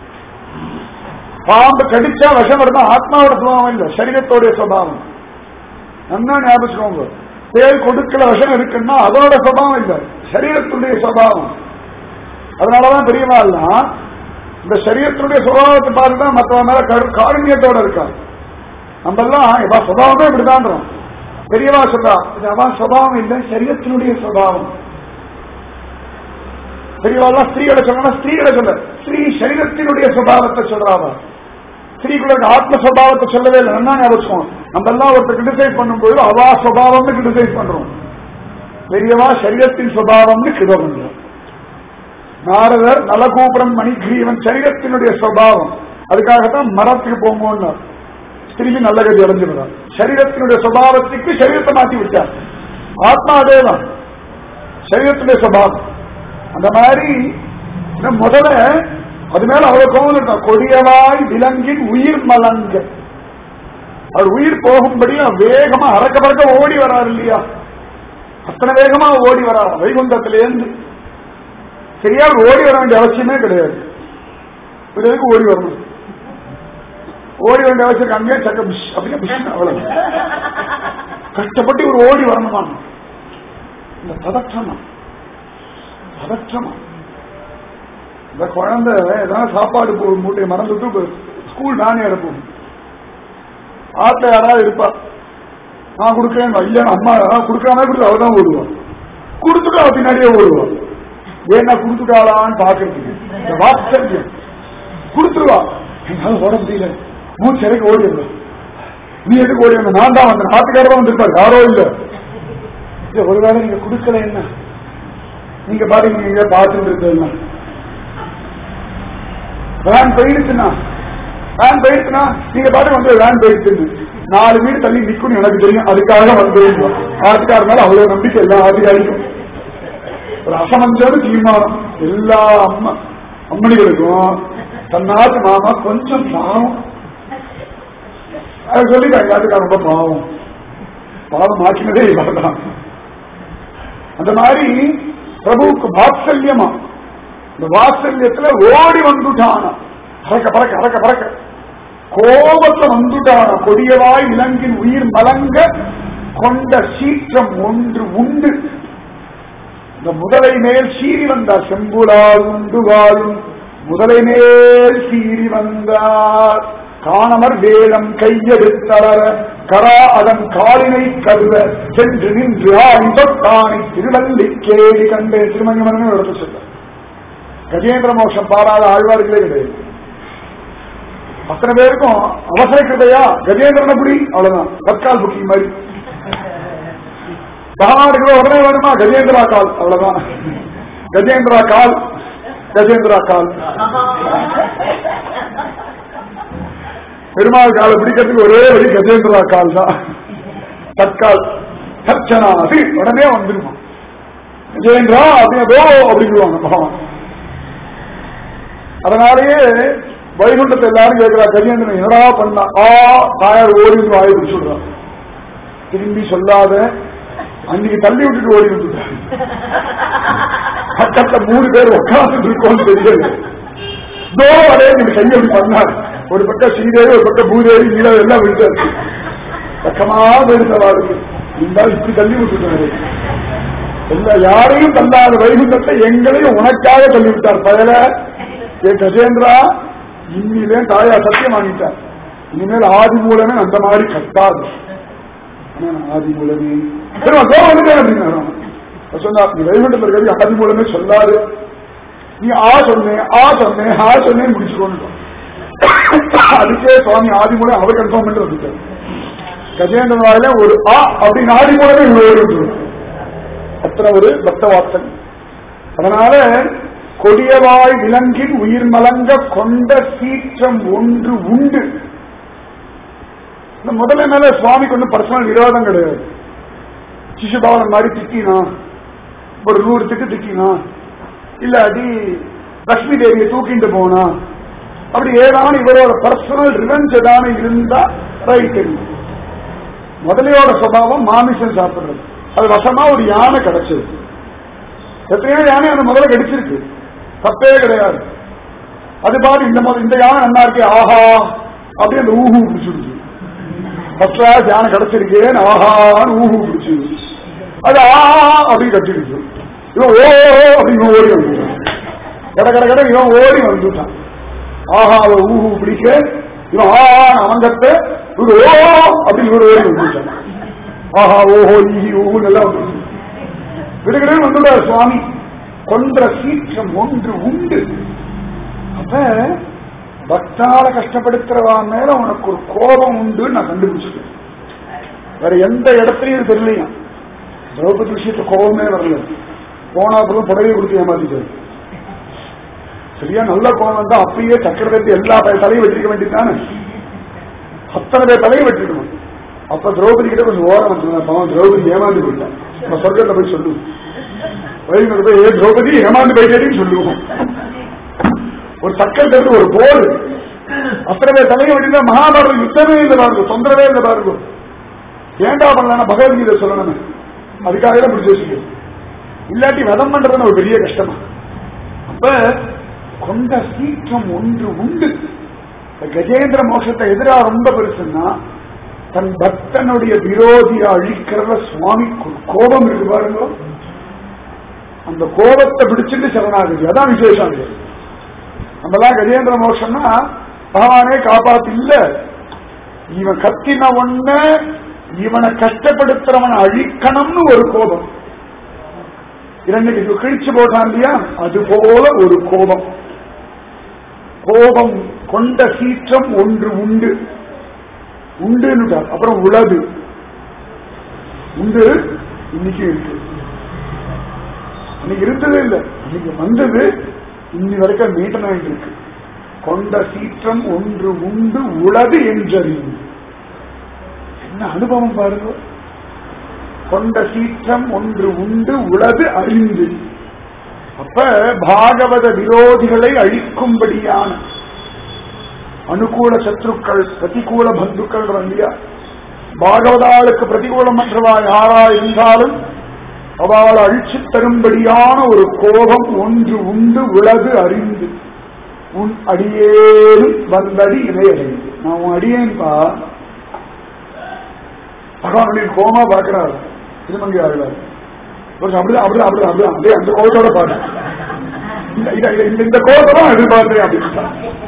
பாம்பு கடிச்சா விஷம் வருதா ஆத்மாவோட சுபாவம் இல்ல சரீரத்தோடைய சுபாவம் நல்லா ஞாபகம் தேல் கொடுக்கல விஷம் இருக்குன்னா அதோட சுபாவம் இல்ல சரீரத்துடைய சுபாவம் அதனாலதான் பெரியவாள்லாம் இந்த சரீரத்தினுடைய சுபாவத்தை பார்த்துதான் மற்றவங்க மேல கரு- காருண்யத்தோட இருக்கா நம்ம எல்லாம் இவா சுபாவமே இப்படிதான்றோம் பெரியவா சொல்றா இது அவா சுபாவம் இல்லை சரீரத்தினுடைய சுபாவம் பெரியவாள்லாம் ஸ்திரீகளை சொல்லணும் ஸ்திரீகளை சொல்ல ஸ்ரீ சரீரத்தினுடைய சுபாவத்தை சொல்றாவா ஸ்திரீகளுக்கு ஆத்ம சுபாவத்தை சொல்லவே இல்லை நல்லா ஞாபகம் நம்ம எல்லாம் ஒருத்தர் கிரிட்டிசைஸ் பண்ணும்போது அவா சுபாவம்னு கிரிட்டிசைஸ் பண்றோம் பெரியவா சரீரத்தின் சுபாவம்னு கிருப பண்றோம் நாரதர் நலகூபுரம் மணிகிரீவன் சரீரத்தினுடைய சுபாவம் அதுக்காகத்தான் மரத்துக்கு போங்கன்னு திரும்பி நல்ல கதி அடைஞ்சிருந்தார் சரீரத்தினுடைய சுபாவத்துக்கு சரீரத்தை மாத்தி விட்டார் ஆத்மா அதேதான் சரீரத்தினுடைய சுபாவம் அந்த மாதிரி இன்னும் முதல்ல அது மேல அவ்வளவு கோவம் இருக்கும் கொடியவாய் விலங்கின் உயிர் மலங்க அவர் உயிர் போகும்படி வேகமா அறக்க பறக்க ஓடி வராரு இல்லையா அத்தனை வேகமா ஓடி வராரு வைகுண்டத்திலேருந்து சரியா அவர் ஓடி வர வேண்டிய அவசியமே கிடையாது இது எதுக்கு ஓடி வரணும் ஓடி வேண்டிய அவசியம் அங்கே சக்க பிஷ் அப்படின்னா பிஷ் அவ்வளவு கஷ்டப்பட்டு இவர் ஓடி வரணுமா இந்த பதற்றமா பதற்றமா இந்த குழந்தை ஏதாவது சாப்பாடு போ மூட்டையை மறந்துட்டு ஸ்கூல் நானே அனுப்பும் ஆத்துல யாராவது இருப்பா நான் கொடுக்கறேன் இல்லைன்னு அம்மா யாராவது கொடுக்காம கொடுத்து அவ தான் ஓடுவான் கொடுத்துட்டு அவ பின்னாடியே ஓடுவான் ஏன்னா கொடுத்துட்டாளான்னு பாக்குறதுக்கு இந்த வாத்சல்யம் கொடுத்துருவா என்னால ஓட முடியல மூச்சு இறக்கி ஓடிடுறா நீ எதுக்கு ஓடி வந்த நான் தான் வந்தேன் ஆத்துக்காரர் தான் வந்திருப்பாரு யாரோ இல்ல இல்ல, ஒருவேளை நீங்க கொடுக்கல என்ன நீங்க பாருங்க நீங்க பார்த்துட்டு இருக்கலாம் வேன் போயிடுச்சுன்னா வேன் போயிடுச்சுன்னா நீங்க பாட்டு வந்து வேன் போயிடுச்சுன்னு நாலு வீடு தள்ளி நிக்கணும் எனக்கு தெரியும் அதுக்காக வந்து ஆத்துக்காரனால அவ்வளவு நம்பிக்கை எல்லா ஆத்துக்காரிக்கும் ஒரு அசமஞ்சம் தீர்மானம் எல்லா அம்மா அம்மணிகளுக்கும் தன்னாத்து மாமா கொஞ்சம் பாவம் அது சொல்லிட்டாங்க ஆத்துக்கார ரொம்ப பாவம் பாவம் மாற்றினதே இவர்தான் அந்த மாதிரி பிரபுவுக்கு வாத்சல்யமா இந்த வாத்சல்யத்துல ஓடி வந்துட்டான பறக்க பறக்க பறக்க பறக்க கோபத்துல வந்துட்டான கொடியவாய் இலங்கின் உயிர் மலங்க கொண்ட சீற்றம் ஒன்று உண்டு இந்த முதலை மேல் சீறி வந்தார் செம்புலால் உண்டு வாழும் முதலை மேல் சீறி வந்தார் காணமர் வேலம் கையெடுத்தளர கரா அதன் காலினை கருவ சென்று நின்று ஆடி தொட்டானை திருவள்ளி கேடி கண்டே திருமணிமனு எடுத்து சொல்ல கஜேந்திர மோஷம் பாடாத ஆழ்வார்களே கிடையாது அத்தனை பேருக்கும் அவசர கிருதையா கஜேந்திரன புடி அவ்வளவுதான் தற்கால் புக்கிங் மாதிரி பகவானுக்கு உடனே வேணுமா கஜேந்திரா கால் அவ்வளவுதான் கஜேந்திரா கால் கஜேந்திரா கால் பெருமாள் காலை பிடிக்கிறதுக்கு ஒரே வழி கஜேந்திரா கால் தான் தற்கால் தர்ச்சனா அது உடனே வந்துருமா கஜேந்திரா அப்படின்னதோ அப்படிங்குவாங்க பகவான் அதனாலேயே வைகுண்டத்தை எல்லாரும் கேட்கிறா கஜேந்திரன் என்னடா பண்ணா ஆ தாயார் ஓடி வந்து வாயை பிடிச்சு சொல்றான் திரும்பி சொல்லாத அன்னைக்கு தள்ளி விட்டுட்டு ஓடி வந்துட்டாரு பக்கத்துல மூணு பேர் உட்கார்ந்து இருக்கோம்னு தெரியல தோ அதே நீங்க கையை அப்படி பண்ணாரு ஒரு பக்கம் ஸ்ரீதேவி ஒரு பக்கம் பூதேவி நீலா எல்லாம் விழுந்தாரு பக்கமா விழுந்தவாருக்கு இருந்தாலும் இப்படி தள்ளி விட்டுட்டாரு எல்லா யாரையும் தள்ளாத வைகுண்டத்தை எங்களையும் உனக்காக தள்ளி விட்டார் பயல ஏ கஜேந்திரா இன்னிலே தாயா சத்தியம் வாங்கிட்டார் இனிமேல் ஆதி மூலமே அந்த மாதிரி கட்டாது ஆனா நான் ஆதி மூலமே திரும்ப கோவம் வந்துட்டேன் அப்படின்னா சொன்னா நீ வைகுண்டத்தில் இருக்கிறது ஆதி மூலமே சொல்லாது நீ ஆ சொன்னேன் ஆ சொன்னேன் ஆ சொன்னேன் முடிச்சுக்கோன்னு அதுக்கே சுவாமி ஆதிமூலை அவர் கன்ஃபார்ம் பண்ணிட்டு வந்துட்டார் கஜேந்திரன் வாயில ஒரு ஆ அப்படின்னு ஆதிமூலமே இவ்வளவு ஓடி அத்தனை ஒரு பக்த வார்த்தை அதனால கொடியவாய் விலங்கின் உயிர் மலங்க கொண்ட சீற்றம் ஒன்று உண்டு இந்த முதல்ல மேல சுவாமிக்கு ஒன்றும் பர்சனல் விரோதம் கிடையாது சிசுபாவன் மாதிரி திட்டினா ஒரு நூறு திட்டு திட்டினா இல்லாட்டி லட்சுமி தேவியை தூக்கிட்டு போனா அப்படி ஏதாவது இவரோட பர்சனல் ரிவெஞ்ச் ஏதாவது இருந்தா ரைட் முதலையோட சுபாவம் மாமிசம் சாப்பிடுறது அது வசமா ஒரு யானை கிடைச்சது எத்தனையோ யானை அந்த முதல்ல கடிச்சிருக்கு தப்பே கிடையாது அது பாரு இந்த முதல் இந்த யானை நல்லா இருக்கே ஆஹா அப்படி அந்த ஊஹு பிடிச்சிடுச்சு ஃபர்ஸ்ட் கிளாஸ் யானை கிடைச்சிருக்கேன்னு ஆஹான்னு ஊஹு பிடிச்சிது அது ஆ அப்படின்னு கட்டிடுச்சு இவன் ஓ அப்படின்னு ஓடி வந்துட்டான் கட கட கட இவன் ஓடி வந்துட்டான் ஆஹா அவ ஊஹு பிடிக்க இவன் ஆ அவங்கத்த இவரு ஓ அப்படின்னு இவர் ஓடி வந்துட்டான் ஆஹா ஓஹோ ஈஹி ஊஹு நல்லா வந்துச்சு விடுகிறேன் வந்துட்டார் சுவாமி கொன்ற சீற்றம் ஒன்று உண்டு அப்ப பக்தால கஷ்டப்படுத்துறவா மேல உனக்கு ஒரு கோபம் உண்டு நான் கண்டுபிடிச்சிட்டேன் வேற எந்த இடத்துலயும் இது தெரியலையா திரௌபதி விஷயத்துல கோபமே வரல போனா அப்புறம் புடவை கொடுத்து ஏமாத்திட்டாரு சரியா நல்ல கோபம் தான் அப்பயே சக்கரவர்த்தி எல்லா பே- தலையும் வெட்டிருக்க வேண்டியதுதானே அத்தனை பேர் தலையும் வெட்டிருக்கணும் அப்ப திரௌபதி கிட்ட கொஞ்சம் ஓரம் வந்து பாவம் திரௌபதி ஏமாந்து போயிட்டான் நம்ம சொர்க்கத்துல போய் சொல்லுவோம் வழிமுறை போய் ஏ திரௌபதி ஏமாந்து போயிட்டேன்னு சொல்லுவோம் ஒரு சக்கரத்துக்கு ஒரு போர் அத்தனை பேர் தலையை வெட்டினா மகாபாரத யுத்தமே இல்லை பாருங்க தொந்தரவே இல்லை பாருங்க ஏண்டா பண்ணலாம் பகவத்கீதை சொல்லணுமே அதுக்காக தான் பிடிச்சி வச்சுக்கணும் இல்லாட்டி வதம் பண்றதுன்னு ஒரு பெரிய கஷ்டமா அப்ப கொண்ட சீற்றம் ஒன்று உண்டு இந்த கஜேந்திர மோட்சத்தை எதிராக ரொம்ப பெருசுன்னா தன் பக்தனுடைய விரோதியை அழிக்கிறத சுவாமிக்கு ஒரு கோபம் இருக்கு பாருங்க அந்த கோபத்தை பிடிச்சிட்டு சரணாகதி அதான் விசேஷம் அது நம்மலாம் கஜேந்திர மோட்சம்னா பகவானே காப்பாத்து இல்ல இவன் கத்தின ஒண்ணு இவனை கஷ்டப்படுத்துறவனை அழிக்கணும்னு ஒரு கோபம் இரண்டு கிழிச்சு போட்டான் இல்லையா அது போல ஒரு கோபம் கோபம் கொண்ட சீற்றம் ஒன்று உண்டு உண்டுன்னு அப்புறம் உளது உண்டு இன்னைக்கு இருக்கு அன்னைக்கு இருந்ததே இல்லை அன்னைக்கு வந்தது இன்னி வரைக்கும் மெயின்டைன் ஆகிட்டு இருக்கு கொண்ட சீற்றம் ஒன்று உண்டு உளது என்றறியும் என்ன அனுபவம் பாருங்க கொண்ட சீற்றம் ஒன்று உண்டு உளது அறிந்து அப்ப பாகவத விரோதிகளை அழிக்கும்படியான அனுகூல சத்ருக்கள் பிரதிகூல பந்துக்கள் இல்லையா பாகவதாளுக்கு பிரதிகூலம் பண்றவா யாரா இருந்தாலும் அவளை அழிச்சு தரும்படியான ஒரு கோபம் ஒன்று உண்டு உலகு அறிந்து உன் அடியேனும் வந்தடி இணையடைந்து நான் உன் அடியேன்பா பகவானுடைய கோமா பார்க்கிறார் திருமங்கி ஆகிறார் ஒரு அப்படிதான் அப்படிதான் அப்படிதான் அப்படிதான் அப்படியே அந்த கோபத்தோட பாரு இந்த- இந்த- இந்த- இந்த கோபத்தை தான் எதிர்பார்த்தேன் அப்படின்னு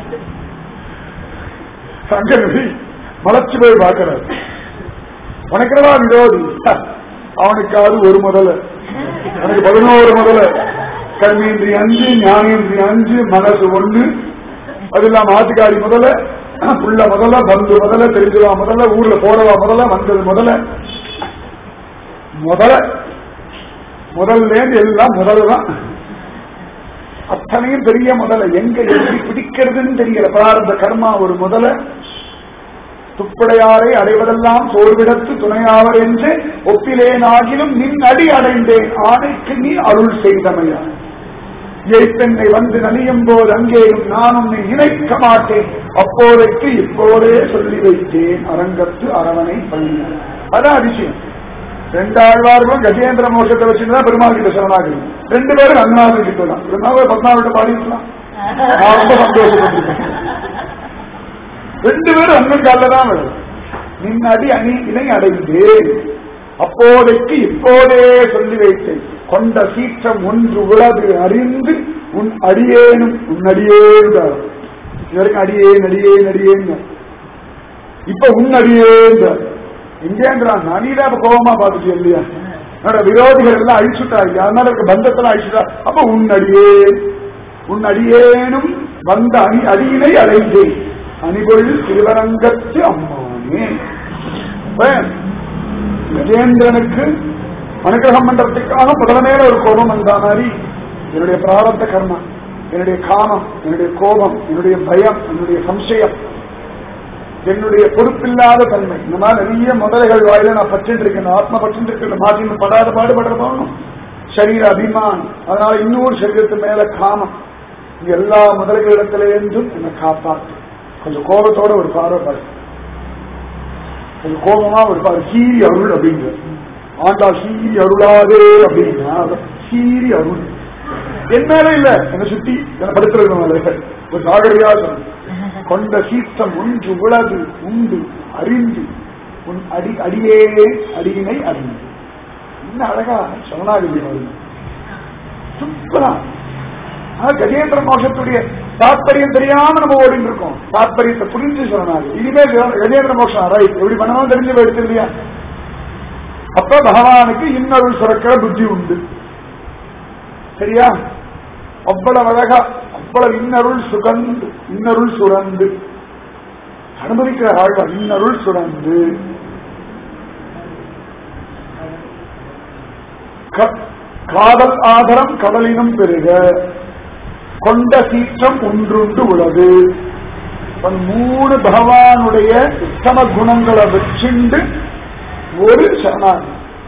சங்கரவி மலைச்சு போய் பார்க்கிறார் உனக்கிறவா விரோதி ஹ, அவனுக்காவது ஒரு முதல்ல எனக்கு பதினோரு முதல்ல கர்மேந்திரி அஞ்சு ஞானேந்திரி அஞ்சு மனசு ஒண்ணு அது இல்லாம ஆத்துக்காரி முதல்ல புள்ள முதல்ல பந்து முதல்ல தெரிஞ்சவா முதல்ல ஊர்ல போறவா முதல்ல வந்தது முதல்ல முதல்ல முதல்ல இருந்து எல்லாம் முதல்ல தான் அத்தனையும் பெரிய முதல்ல எங்க எப்படி பிடிக்கிறதுன்னு தெரியல பிராரம்ப கர்மா ஒரு முதல்ல துப்படையாரை அடைவதெல்லாம் சோர்விடத்து துணையாவர் என்று ஒப்பிலேனாகிலும் நின் அடி அடைந்தேன் ஆணைக்கு நீ அருள் செய்தமையா ஏய்ப்பெண்ணை வந்து நலியும் போது அங்கேயும் நான் உன்னை இணைக்க மாட்டேன் அப்போதைக்கு இப்போதே சொல்லி வைத்தேன் அரங்கத்து அரவணை பண்ணினார் அதான் அதிசயம் ரெண்டாழ்வார்களும் கஜேந்திர மோட்சத்தை வச்சுதான் பெருமாள் கிட்ட சரணாகி ரெண்டு பேரும் ரங்கநாதன் கிட்ட தான் பெருமாள் பத்மாவிட்ட பாடிக்கலாம் நான் ரொம்ப சந்தோஷப்பட்டிருக்கேன் ரெண்டு பேரும் அண்ணன் காலில் தான் விடும் நின் அடி அணி இணை அடைந்து அப்போதைக்கு இப்போதே சொல்லி வைத்தேன் கொண்ட சீற்றம் ஒன்று உலகு அறிந்து உன் அடியேனும் உன் அடியேன்றார் இது வரைக்கும் அடியேன் அடியேன் அடியேன் இப்ப உன் அடியேன்றார் எங்கேன்றான் நீதான் இப்ப கோபமா பாத்துட்டு இல்லையா என்னோட விரோதிகள் எல்லாம் அழிச்சுட்டாங்க அதனால இருக்க பந்தத்தெல்லாம் அழிச்சுட்டா அப்ப உன் அடியேன் உன் அடியேனும் வந்த அணி அடியினை அடைந்தேன் அணிபொழி திருவரங்கத்து அம்மானே அப்ப கஜேந்திரனுக்கு அனுகிரகம் பண்றதுக்காக முதல மேல ஒரு கோபம் வந்த மாதிரி என்னுடைய பிராரத்த கர்மா என்னுடைய காமம் என்னுடைய கோபம் என்னுடைய பயம் என்னுடைய சம்சயம் என்னுடைய பொறுப்பில்லாத தன்மை இந்த மாதிரி நிறைய முதலைகள் வாயில நான் பச்சுட்டு இருக்கேன் ஆத்ம பச்சுட்டு இருக்கேன் மாற்றி படாத பாடுபடுற போகணும் சரீர அபிமானம் அதனால இன்னொரு சரீரத்து மேல காமம் இது எல்லா முதலைகளிடத்திலேருந்தும் என்னை காப்பாத்து கொஞ்சம் கோபத்தோட ஒரு பார்வை பாரு கொஞ்சம் கோபமா ஒரு பார்வை சீரி அருள் அப்படிங்கிற ஆண்டா சீரி அருளாதே அப்படின்னா சீரி அருள் என் மேல இல்ல என்னை சுத்தி என்னை படுத்துறது மேல ஒரு நாகரிகா சொல்லு கொண்ட சீற்றம் ஒன்று உளது உண்டு அறிந்து உன் அடி அடியே அடியினை அறிந்து என்ன அழகா சரணாகதி வருது சூப்பரா ஆனா கஜேந்திர மோட்சத்துடைய தாற்பயம் தெரியாம நம்ம ஓடிட்டு இருக்கோம் தாற்பயத்தை புரிஞ்சு சரணாகதி இனிமே கஜேந்திர மோட்சம் ரைட் எப்படி பண்ணணும் தெரிஞ்சு போயிடுச்சு இல்லையா அப்ப பகவானுக்கு இன்னொரு சுரக்கிற புத்தி உண்டு சரியா அவ்வளவு அழகா அவ்வளவு இன்னருள் சுகந்து இன்னருள் சுரந்து அனுபவிக்கிற ஆழ்வார் இன்னருள் சுரந்து க- காதல் ஆதரம் கடலினும் பெருக கொண்ட சீற்றம் ஒன்றுண்டு உள்ளது இப்ப மூணு பகவானுடைய உத்தம குணங்களை வச்சுண்டு ஒரு சரணாகதி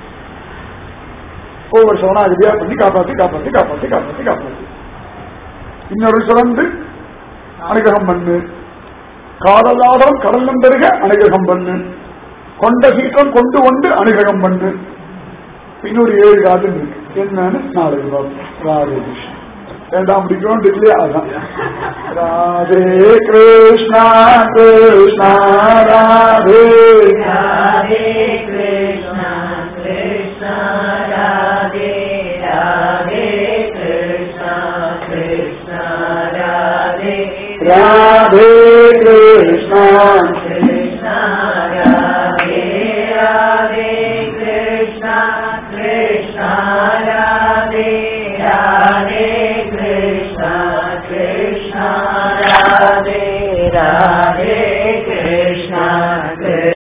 ஒவ்வொரு சரணாகதியா பண்ணி காப்பாத்தி காப்பாத்தி காப்பாத்தி காப்பாத்தி காப்பாத்தி இன்னொரு சுரந்து அனுகிரகம் பண்ணு காதலாதரம் கடலும் பெருக அனுகிரகம் பண்ணு கொண்ட சீற்றம் கொண்டு கொண்டு அனுகிரகம் பண்ணு இன்னொரு ஏழு காதல் இருக்கு என்னன்னு நாளைக்கு பார்ப்போம் ராதே கிருஷ்ணா வேண்டாம் பிடிக்கும் இல்லையா அதான் ராதே கிருஷ்ணா கிருஷ்ணா ராதே ராதே கிருஷ்ணா கிருஷ்ணா ராதே ராதே கிருஷ்ணா கிருஷ்ணா ராதே ராதே கிருஷ்ணா கிருஷ்ணா ராதே ராதே கிருஷ்ணா கிருஷ்ணா ராதே ராதே கிருஷ்ணா கிருஷ்ணா ராதே ராதே